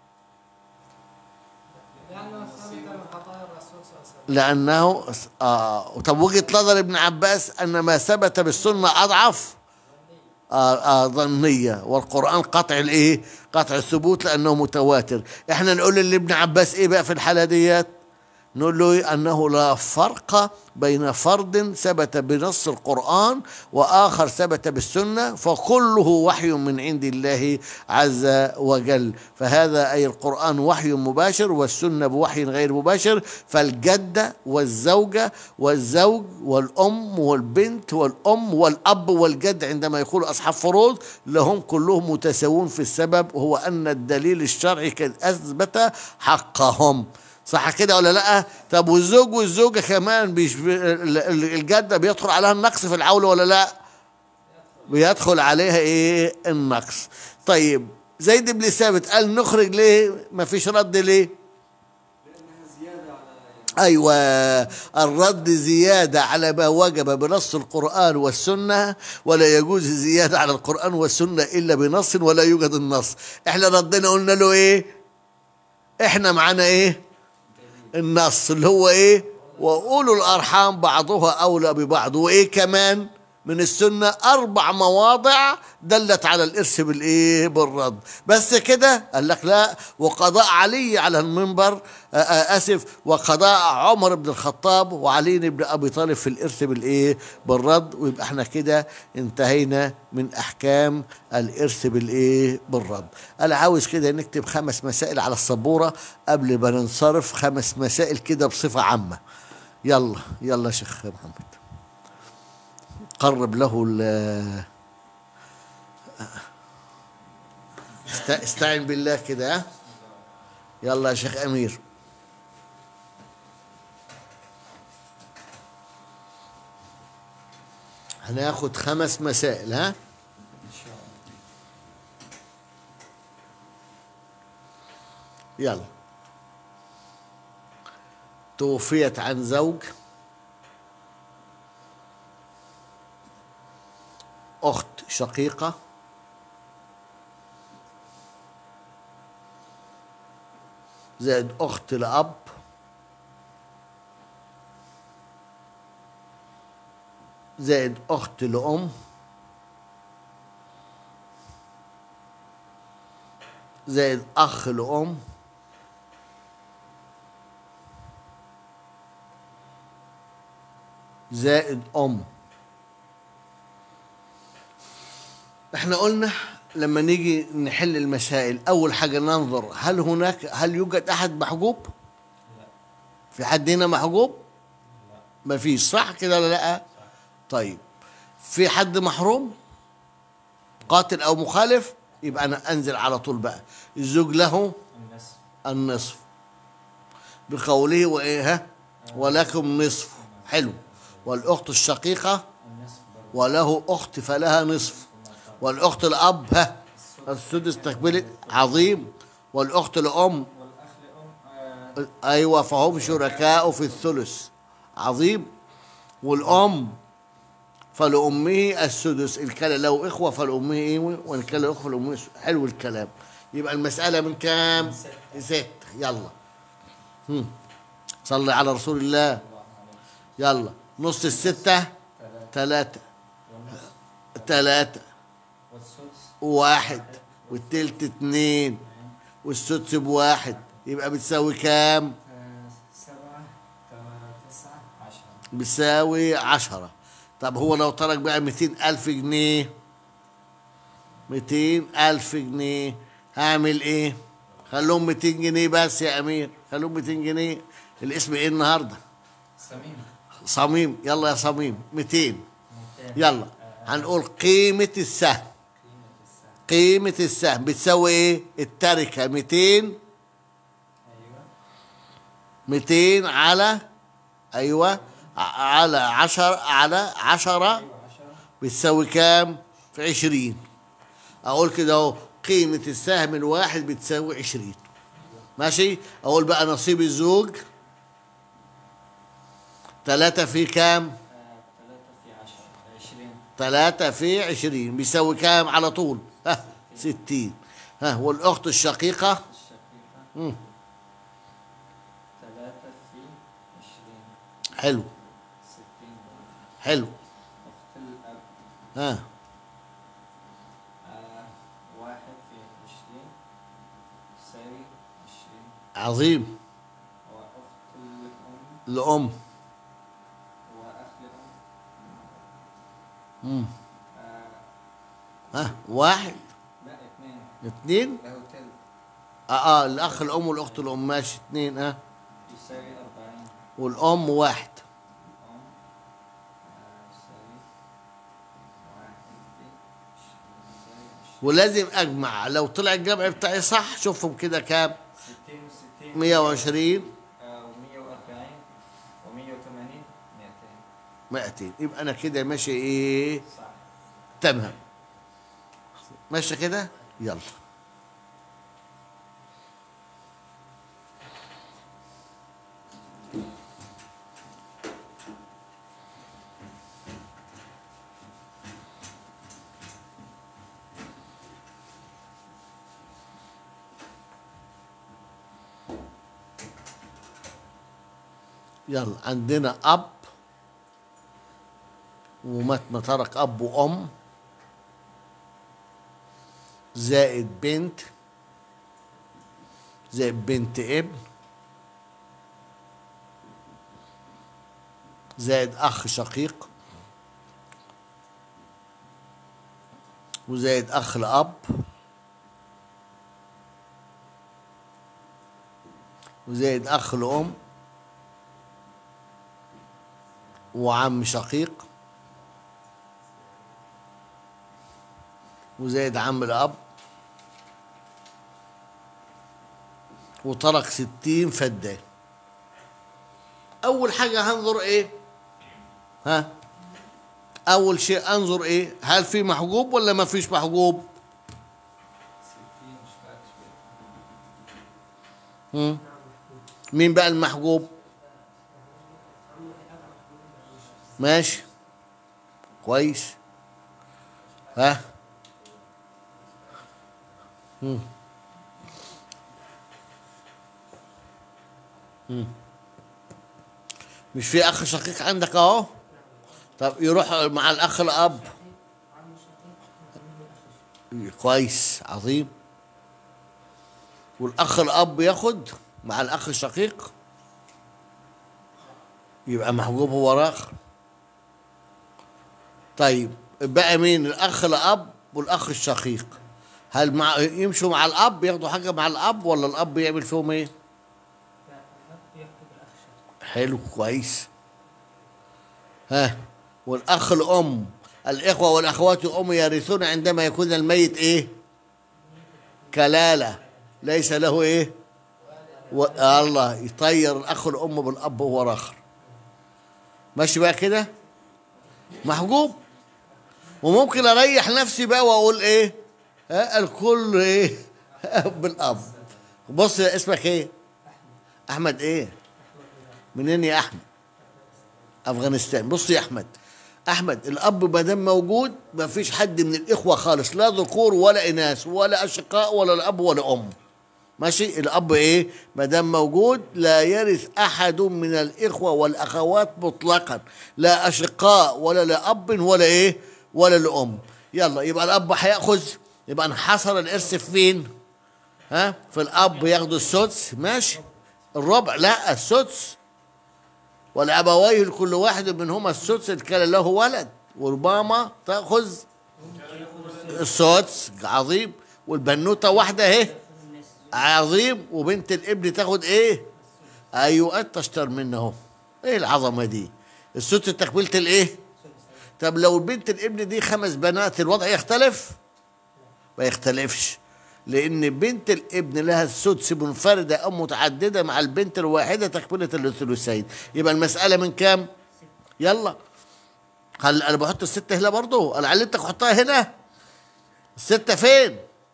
لأنه ثبت من خطايا الرسول صلى الله عليه وسلم لانه آه طب وجهه نظر ابن عباس ان ما ثبت بالسنه اضعف آه آه ظنيه والقران قطع الايه قطع الثبوت لانه متواتر احنا نقول لابن عباس ايه بقى في الحاله ديت نقول له إيه؟ انه لا فرق بين فرد ثبت بنص القران واخر ثبت بالسنه فكله وحي من عند الله عز وجل فهذا اي القران وحي مباشر والسنه بوحي غير مباشر فالجده والزوجه والزوج والام والبنت والام والاب والجد عندما يقول اصحاب فروض لهم كلهم متساوون في السبب وهو ان الدليل الشرعي قد اثبت حقهم صح كده ولا لا طب والزوج والزوجه كمان بيش ال- ال- الجده بيدخل عليها النقص في العول ولا لا بيدخل عليها ايه النقص طيب زيد بن ثابت قال نخرج ليه ما فيش رد ليه ايوه الرد زياده على ما وجب بنص القران والسنه ولا يجوز زياده على القران والسنه الا بنص ولا يوجد النص احنا ردنا قلنا له ايه احنا معانا ايه النص اللي هو ايه واولو الارحام بعضها اولى ببعض وايه كمان من السنه اربع مواضع دلت على الارث بالايه بالرد بس كده قال لك لا وقضاء علي على المنبر آه، آه، اسف وقضاء عمر بن الخطاب وعلي بن ابي طالب في الارث بالايه بالرد ويبقى احنا كده انتهينا من احكام الارث بالايه بالرد انا عاوز كده نكتب خمس مسائل على السبوره قبل ما ننصرف خمس مسائل كده بصفه عامه يلا يلا يا شيخ محمد قرب له ال است- استعن بالله كده ها؟ يلا يا شيخ امير هناخد خمس مسائل ها يلا توفيت عن زوج أخت شقيقة زائد أخت لأب زائد أخت لأم زائد أخ لأم زائد أم احنا قلنا لما نيجي نحل المسائل اول حاجه ننظر هل هناك هل يوجد احد محجوب في حد هنا محجوب ما فيش صح كده ولا لا طيب في حد محروم قاتل او مخالف يبقى انا انزل على طول بقى الزوج له النسب النصف بقوله وايه ها ولكم نصف حلو والاخت الشقيقه النسب برضه وله اخت فلها نصف والاخت الاب ها السدس تكمله عظيم والاخت الام والاخ لام آه، ايوه فهم شركاء في الثلث عظيم والام فلامه السدس ان كان له اخوه فلامه ايه وان كان له اخوه فلامه السدس. حلو الكلام يبقى المساله من كام ست يلا هم. صلي على رسول الله يلا نص الستة ثلاثة ثلاثة والسدس واحد والتلت اتنين والسدس بواحد يبقى بتساوي كام؟ آه، سبعة تا- تسعة عشرة بتساوي عشرة طب هو لو ترك بقى ميتين ألف جنيه ميتين ألف جنيه هعمل ايه؟ خلوهم ميتين جنيه بس يا أمير خلوهم ميتين جنيه الاسم ايه النهارده؟ سميم صميم يلا يا صميم ميتين ممتاز يلا هنقول قيمة السهم قيمة السهم قيمة السهم بتساوي ايه؟ التركة 200 أيوة 200 على ايوه ع- على 10 على 10 أيوة عشرة بتساوي كام؟ في 20 اقول كده اهو قيمة السهم الواحد بتساوي 20 ماشي؟ اقول بقى نصيب الزوج ثلاثة في كام؟ آه، ثلاثة في عشرة عشرين تلاتة في عشرين بيساوي كام على طول ها ستين ها والأخت الشقيقة الشقيقة مم. ثلاثة في عشرين حلو ستين حلو أخت الأب ها آه واحد في عشرين يساوي عشرين عظيم وأخت الأم الأم وأخ الأم مم. آه ها واحد لا اثنين اتنين له تلت اه, آه الأخ الأم والأخت الأم ماشي اتنين ها يساوي أربعين والأم واحد أم آه يساوي واحد في عشرين يساوي عشرين ولازم أجمع لو طلع الجمع بتاعي صح شوفهم كده كام ستين وستين مية وعشرين آه ومية وأربعين ومية وثمانين مئتين مائتين يبقى أنا كده ماشي إيه صح تمام ماشي كده يلا يلا عندنا أب ومتن ترك أب وأم زائد بنت زائد بنت ابن زائد أخ شقيق وزائد أخ الأب وزائد أخ الأم وعم شقيق وزائد عم الأب وترك ستين فدان أول حاجة هنظر إيه؟ ها؟ أول شيء أنظر إيه؟ هل في محجوب ولا ما فيش محجوب؟ ستين مش فاكر مم. مين بقى المحجوب؟ ماشي كويس ها مم. مم. مش في اخ شقيق عندك اهو طب يروح مع الاخ الاب كويس عظيم والاخ الاب ياخد مع الاخ الشقيق يبقى محجوب هو الاخر طيب بقى مين الاخ الاب والاخ الشقيق هل مع يمشوا مع الاب ياخدوا حاجه مع الاب ولا الاب يعمل فيهم ايه حلو كويس ها والاخ الام الاخوه والاخوات الام يرثون عندما يكون الميت ايه كلاله ليس له ايه و... الله يطير الاخ الام بالاب هو الاخر ماشي بقى كده محجوب وممكن اريح نفسي بقى واقول ايه ها الكل ايه بالاب بص اسمك ايه احمد ايه منين يا احمد افغانستان بص يا احمد احمد الاب ما دام موجود ما فيش حد من الاخوه خالص لا ذكور ولا اناث ولا اشقاء ولا الاب ولا ام ماشي الاب ايه ما دام موجود لا يرث احد من الاخوه والاخوات مطلقا لا اشقاء ولا لاب ولا ايه ولا لام يلا يبقى الاب هياخذ يبقى انحصر الارث في فين ها في الاب ياخدوا السدس ماشي الربع لا السدس والابويه لكل واحد منهما السدس إن كان له ولد وربما تاخذ السدس عظيم والبنوته واحده اهي عظيم وبنت الابن تاخد ايه ايوه انت اشطر منه اهو ايه العظمه دي السدس تكمله الايه طب لو البنت الابن دي خمس بنات الوضع يختلف ما يختلفش لان بنت الابن لها السدس منفرده او متعدده مع البنت الواحده تكمله الثلثين يبقى المساله من كام يلا هل انا بحط السته هنا برضه انا علمتك حطها هنا السته فين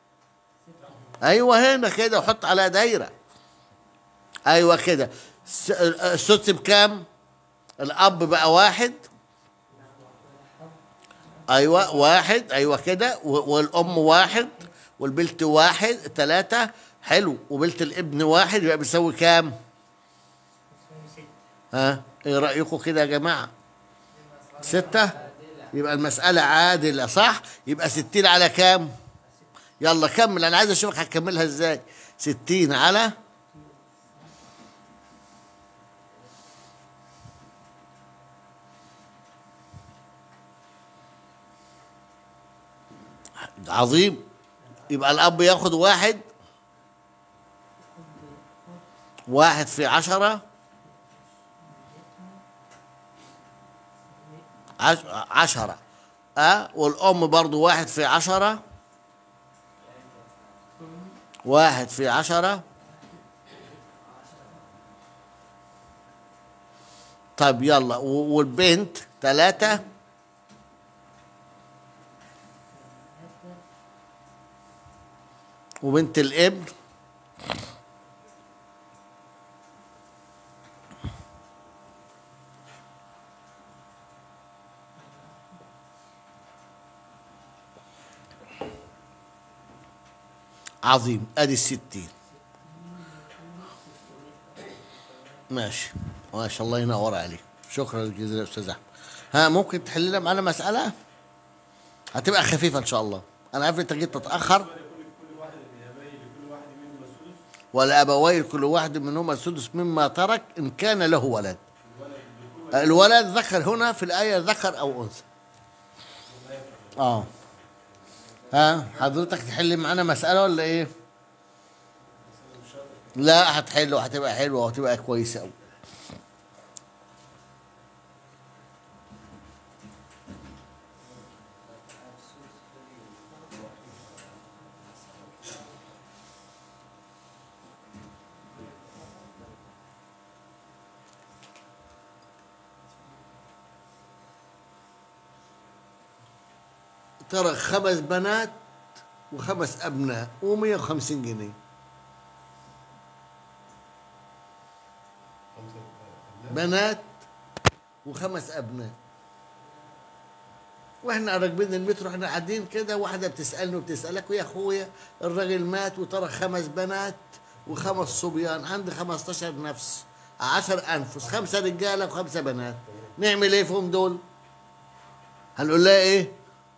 ايوه هنا كده وحط على دايره ايوه كده الس- السدس بكام الاب بقى واحد ايوه واحد ايوه كده و- والام واحد والبنت واحد ثلاثة حلو وبنت الابن واحد يبقى بيساوي كام؟ ها ايه رأيكم كده يا جماعة؟ ستة يبقى المسألة عادلة صح؟ يبقى ستين على كام؟ يلا كمل انا عايز اشوفك هتكملها ازاي ستين على عظيم يبقى الأب ياخد واحد واحد في عشرة عش عشرة أه والأم برضو واحد في عشرة واحد في عشرة طيب يلا و- والبنت ثلاثة وبنت الابن عظيم ادي الستين ماشي ما شاء الله ينور عليك شكرا جزيلا يا استاذ احمد ها ممكن تحل لنا معانا مساله هتبقى خفيفه ان شاء الله انا عارف انت جيت متاخر كل كل واحد الابوي لكل واحد منهم السدس والابوين كل واحد منهما السدس مما ترك ان كان له ولد الولد ذكر هنا في الايه ذكر او انثى اه ها حضرتك تحل معانا مساله ولا ايه لا هتحل وهتبقى حلوه وهتبقى كويسه قوي ترى خمس بنات وخمس ابناء و150 جنيه خمسة أبناء بنات وخمس ابناء واحنا راكبين المترو احنا قاعدين كده واحده بتسالني وبتسالك ويا اخويا الراجل مات وترك خمس بنات وخمس صبيان عندي 15 نفس 10 انفس خمسه رجاله وخمسه بنات نعمل ايه فيهم دول؟ هنقول لها ايه؟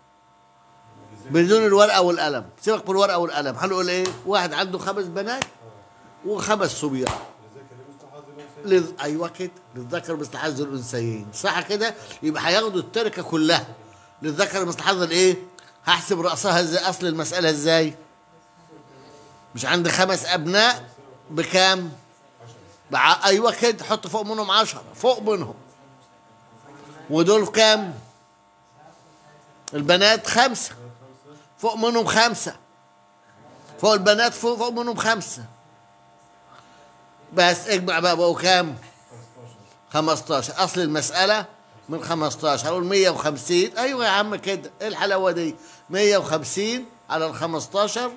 بدون الورقه والقلم سيبك من الورقه والقلم هنقول ايه؟ واحد عنده خمس بنات وخمس صبيان لذلك المستحاض الأنثى لل... ايوه كده للذكر مثل حظ الانثيين صح كده يبقى هياخدوا التركه كلها للذكر مثل حظ الايه هحسب راسها ازاي اصل المساله ازاي مش عندي خمس ابناء بكام بع... ايوه كده حط فوق منهم عشرة فوق منهم ودول كام البنات خمسة فوق منهم خمسة فوق البنات فوق, فوق منهم خمسة بس اجمع بقى بقوا كام 15 اصل المسألة من 15 هقول 150 ايوه يا عم كده ايه الحلاوة دي 150 على ال 15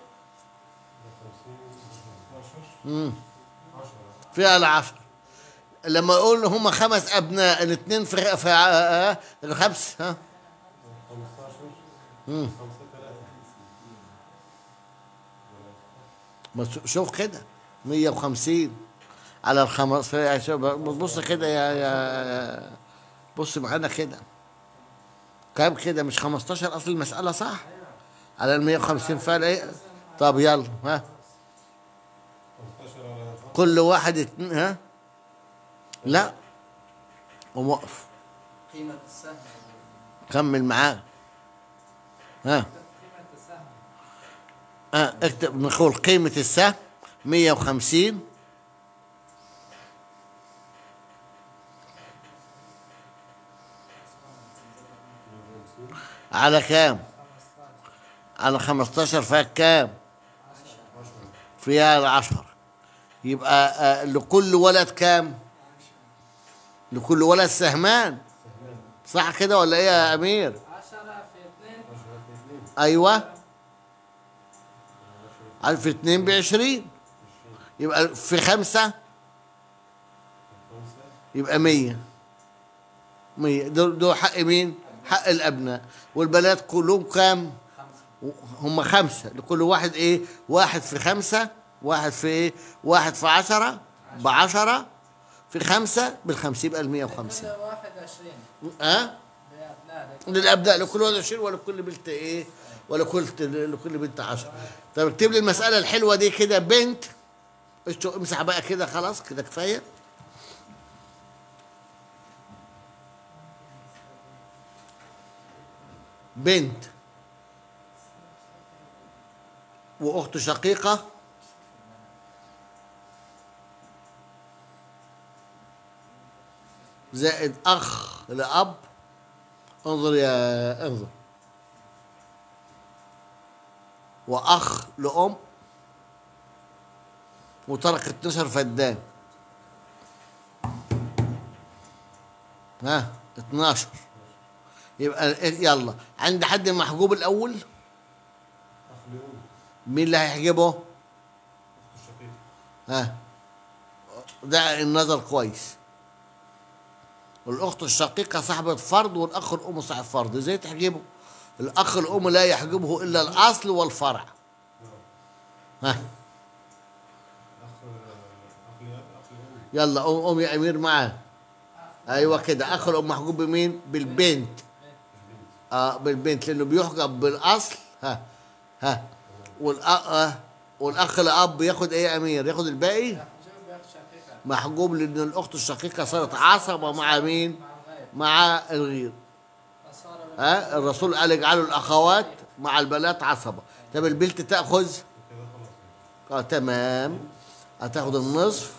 امم فيها العشر لما اقول هم خمس ابناء الاثنين في في آه، الخمس ها 15 مم. 5 3 بس شوف كده 150 على الخمس بص كده يا يا بص معانا كده كام كده مش 15 اصل المسألة صح على ال 150 فعلا ايه طب يلا ها 15 على كل واحد اتنين ها لا وموقف قيمة السهم كمل معاه ها قيمة السهم اه اكتب نقول قيمة السهم 150 على كام؟ على 15 فيها كام؟ فيها العشر يبقى آه لكل ولد كام؟ لكل ولد سهمان صح كده ولا ايه يا امير؟ عشرة في اثنين ايوه ألف اتنين بعشرين يبقى في خمسة يبقى مية مية دول, دول حق مين؟ حق الابناء والبنات كلهم كام هم خمسة لكل واحد ايه واحد في خمسة واحد في ايه واحد في عشرة بعشرة في خمسة بالخمسين يبقى المية وخمسين كل واحد عشرين اه بأبناء للابناء لكل واحد عشرين ولكل بنت ايه ولكل لكل بنت عشرة طب اكتب لي المسألة الحلوة دي كده بنت اشتو- امسح بقى كده خلاص كده كفاية بنت واخت شقيقة زائد اخ لاب انظر يا انظر واخ لام وترك 12 فدان ها 12 يبقى يلا عند حد المحجوب الاول اخ لأم مين اللي هيحجبه اخت الشقيق ها ده النظر كويس والاخت الشقيقه صاحبه فرض والاخ الام صاحب فرض ازاي تحجبه الاخ الام لا يحجبه الا الاصل والفرع ها اخ اخ لأب اخ لأم يلا قوم قوم يا امير معاه ايوه كده اخ الام محجوب بمين بالبنت اه بالبنت لانه بيحجب بالاصل ها ها والاخ آه والاخ الاب ياخد ايه يا امير ياخد الباقي محجوب بأخت شقيقة محجوب لان الاخت الشقيقه صارت عصبه مع مين مع الغير مع الغير فصار ها الرسول قال اجعلوا الاخوات مع البنات عصبه طب البنت تاخذ كده خلاص اه تمام هتاخد النصف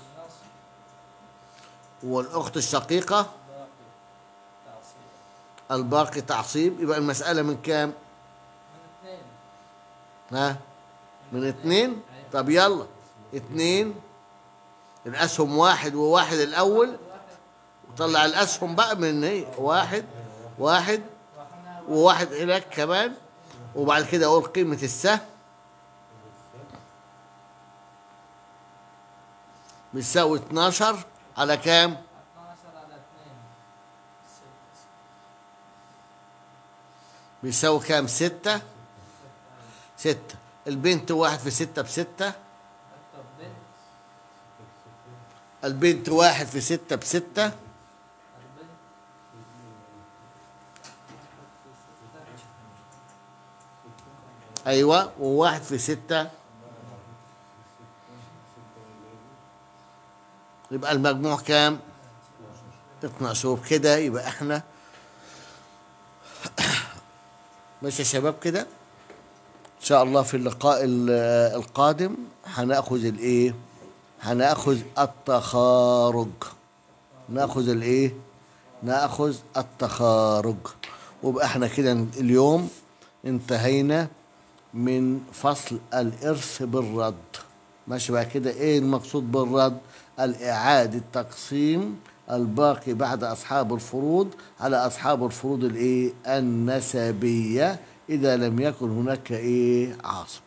والاخت الشقيقه باقي تعصيب الباقي تعصيب يبقى المساله من كام من اثنين ها من اتنين طب يلا اتنين الاسهم واحد وواحد الاول واحد وطلع الاسهم بقى من هي واحد واحد وحنا وواحد هناك كمان وبعد كده اقول قيمة السهم بتساوي 12 على كام؟ 12 على اثنين ست بيساوي كام؟ ستة ستة البنت واحد في ستة بستة اكتب بنت البنت واحد في ستة بستة البنت أيوة وواحد في ستة يبقى المجموع كام؟ 12 وبكده يبقى احنا ماشي يا شباب كده ان شاء الله في اللقاء ال- القادم هناخذ الايه هناخذ التخارج ناخذ الايه ناخذ التخارج ويبقى احنا كده اليوم انتهينا من فصل الارث بالرد ماشي بقى كده ايه المقصود بالرد الاعاده تقسيم الباقي بعد اصحاب الفروض على اصحاب الفروض الايه النسبيه اذا لم يكن هناك ايه عاصب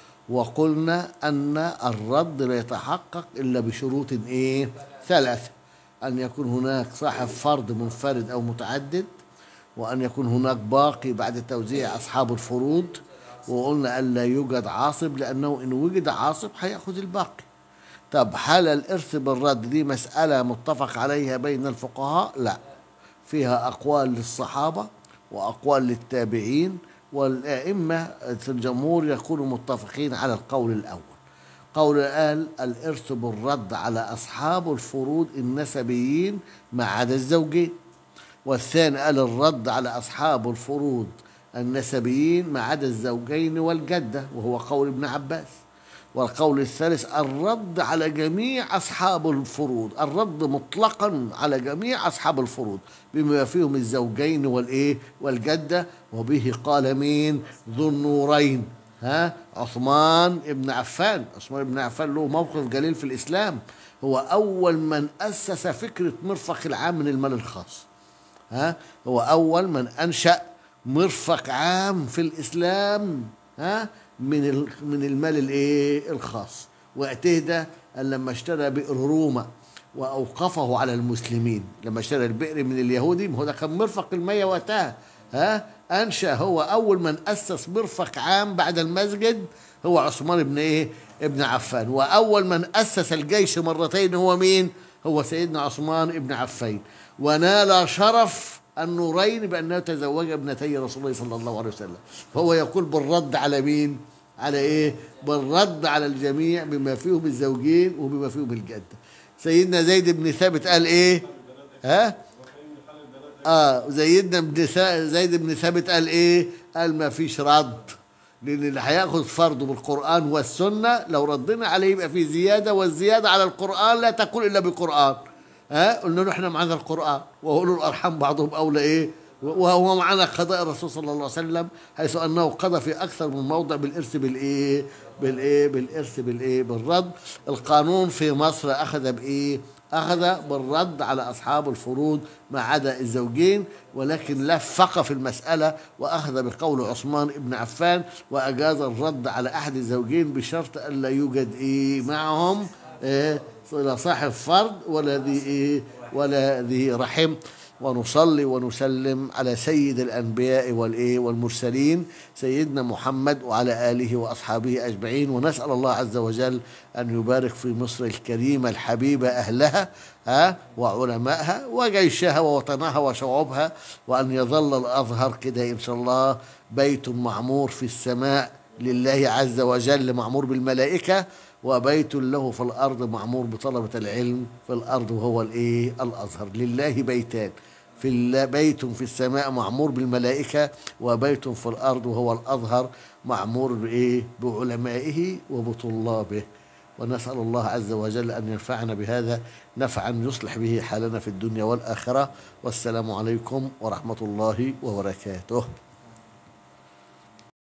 وقلنا ان الرد لا يتحقق الا بشروط ايه ثلاثه ان يكون هناك صاحب فرض منفرد او متعدد وأن يكون هناك باقي بعد توزيع أصحاب الفروض وقلنا أن لا يوجد عاصب لأنه إن وجد عاصب هيأخذ الباقي طب هل الإرث بالرد دي مسألة متفق عليها بين الفقهاء؟ لا فيها أقوال للصحابة وأقوال للتابعين والأئمة في الجمهور يكونوا متفقين على القول الأول قول قال الإرث بالرد على أصحاب الفروض النسبيين ما عدا الزوجين والثاني قال الرد على أصحاب الفروض النسبيين ما عدا الزوجين والجدة وهو قول ابن عباس والقول الثالث الرد على جميع أصحاب الفروض الرد مطلقا على جميع أصحاب الفروض بما فيهم الزوجين والإيه والجدة وبه قال مين ذو النورين ها عثمان ابن عفان عثمان ابن عفان له موقف جليل في الإسلام هو أول من أسس فكرة مرفق العام من المال الخاص ها هو أول من أنشأ مرفق عام في الإسلام ها من ال- من المال الايه الخاص واعتهد أن لما اشترى بئر روما واوقفه على المسلمين لما اشترى البئر من اليهودي ما هو ده كان مرفق المية وقتها ها انشا هو اول من اسس مرفق عام بعد المسجد هو عثمان بن ايه ابن عفان واول من اسس الجيش مرتين هو مين هو سيدنا عثمان بن عفان ونال شرف النورين بانه تزوج ابنتي رسول الله صلى الله عليه وسلم فهو يقول بالرد على مين على ايه بالرد على الجميع بما فيهم الزوجين وبما فيهم الجده سيدنا زيد بن ثابت قال ايه ها اه زيدنا بن ثا- زيد بن ثابت قال ايه قال ما فيش رد لان اللي هياخذ فرضه بالقران والسنه لو ردنا عليه يبقى في زياده والزياده على القران لا تكون الا بقران ها قلنا له احنا معانا القران واولو الارحام بعضهم اولى ايه وهو معنا قضاء الرسول صلى الله عليه وسلم حيث انه قضى في اكثر من موضع بالارث بالايه بالايه بالارث بالايه بالرد القانون في مصر اخذ بايه اخذ بالرد على اصحاب الفروض ما عدا الزوجين ولكن لفق في المساله واخذ بقول عثمان بن عفان واجاز الرد على احد الزوجين بشرط الا يوجد ايه معهم إيه لا صاحب فرض ولا ذي ايه ولا ذي رحم ونصلي ونسلم على سيد الانبياء والايه والمرسلين سيدنا محمد وعلى اله واصحابه اجمعين ونسال الله عز وجل ان يبارك في مصر الكريمه الحبيبه اهلها ها وعلمائها وجيشها ووطنها وشعوبها وان يظل الازهر كده ان شاء الله بيت معمور في السماء لله عز وجل معمور بالملائكه وبيت له في الارض معمور بطلبه العلم في الارض وهو الايه الازهر لله بيتان في الل- بيت في السماء معمور بالملائكه وبيت في الارض وهو الازهر معمور بايه بعلمائه وبطلابه ونسال الله عز وجل ان ينفعنا بهذا نفعا يصلح به حالنا في الدنيا والاخره والسلام عليكم ورحمه الله وبركاته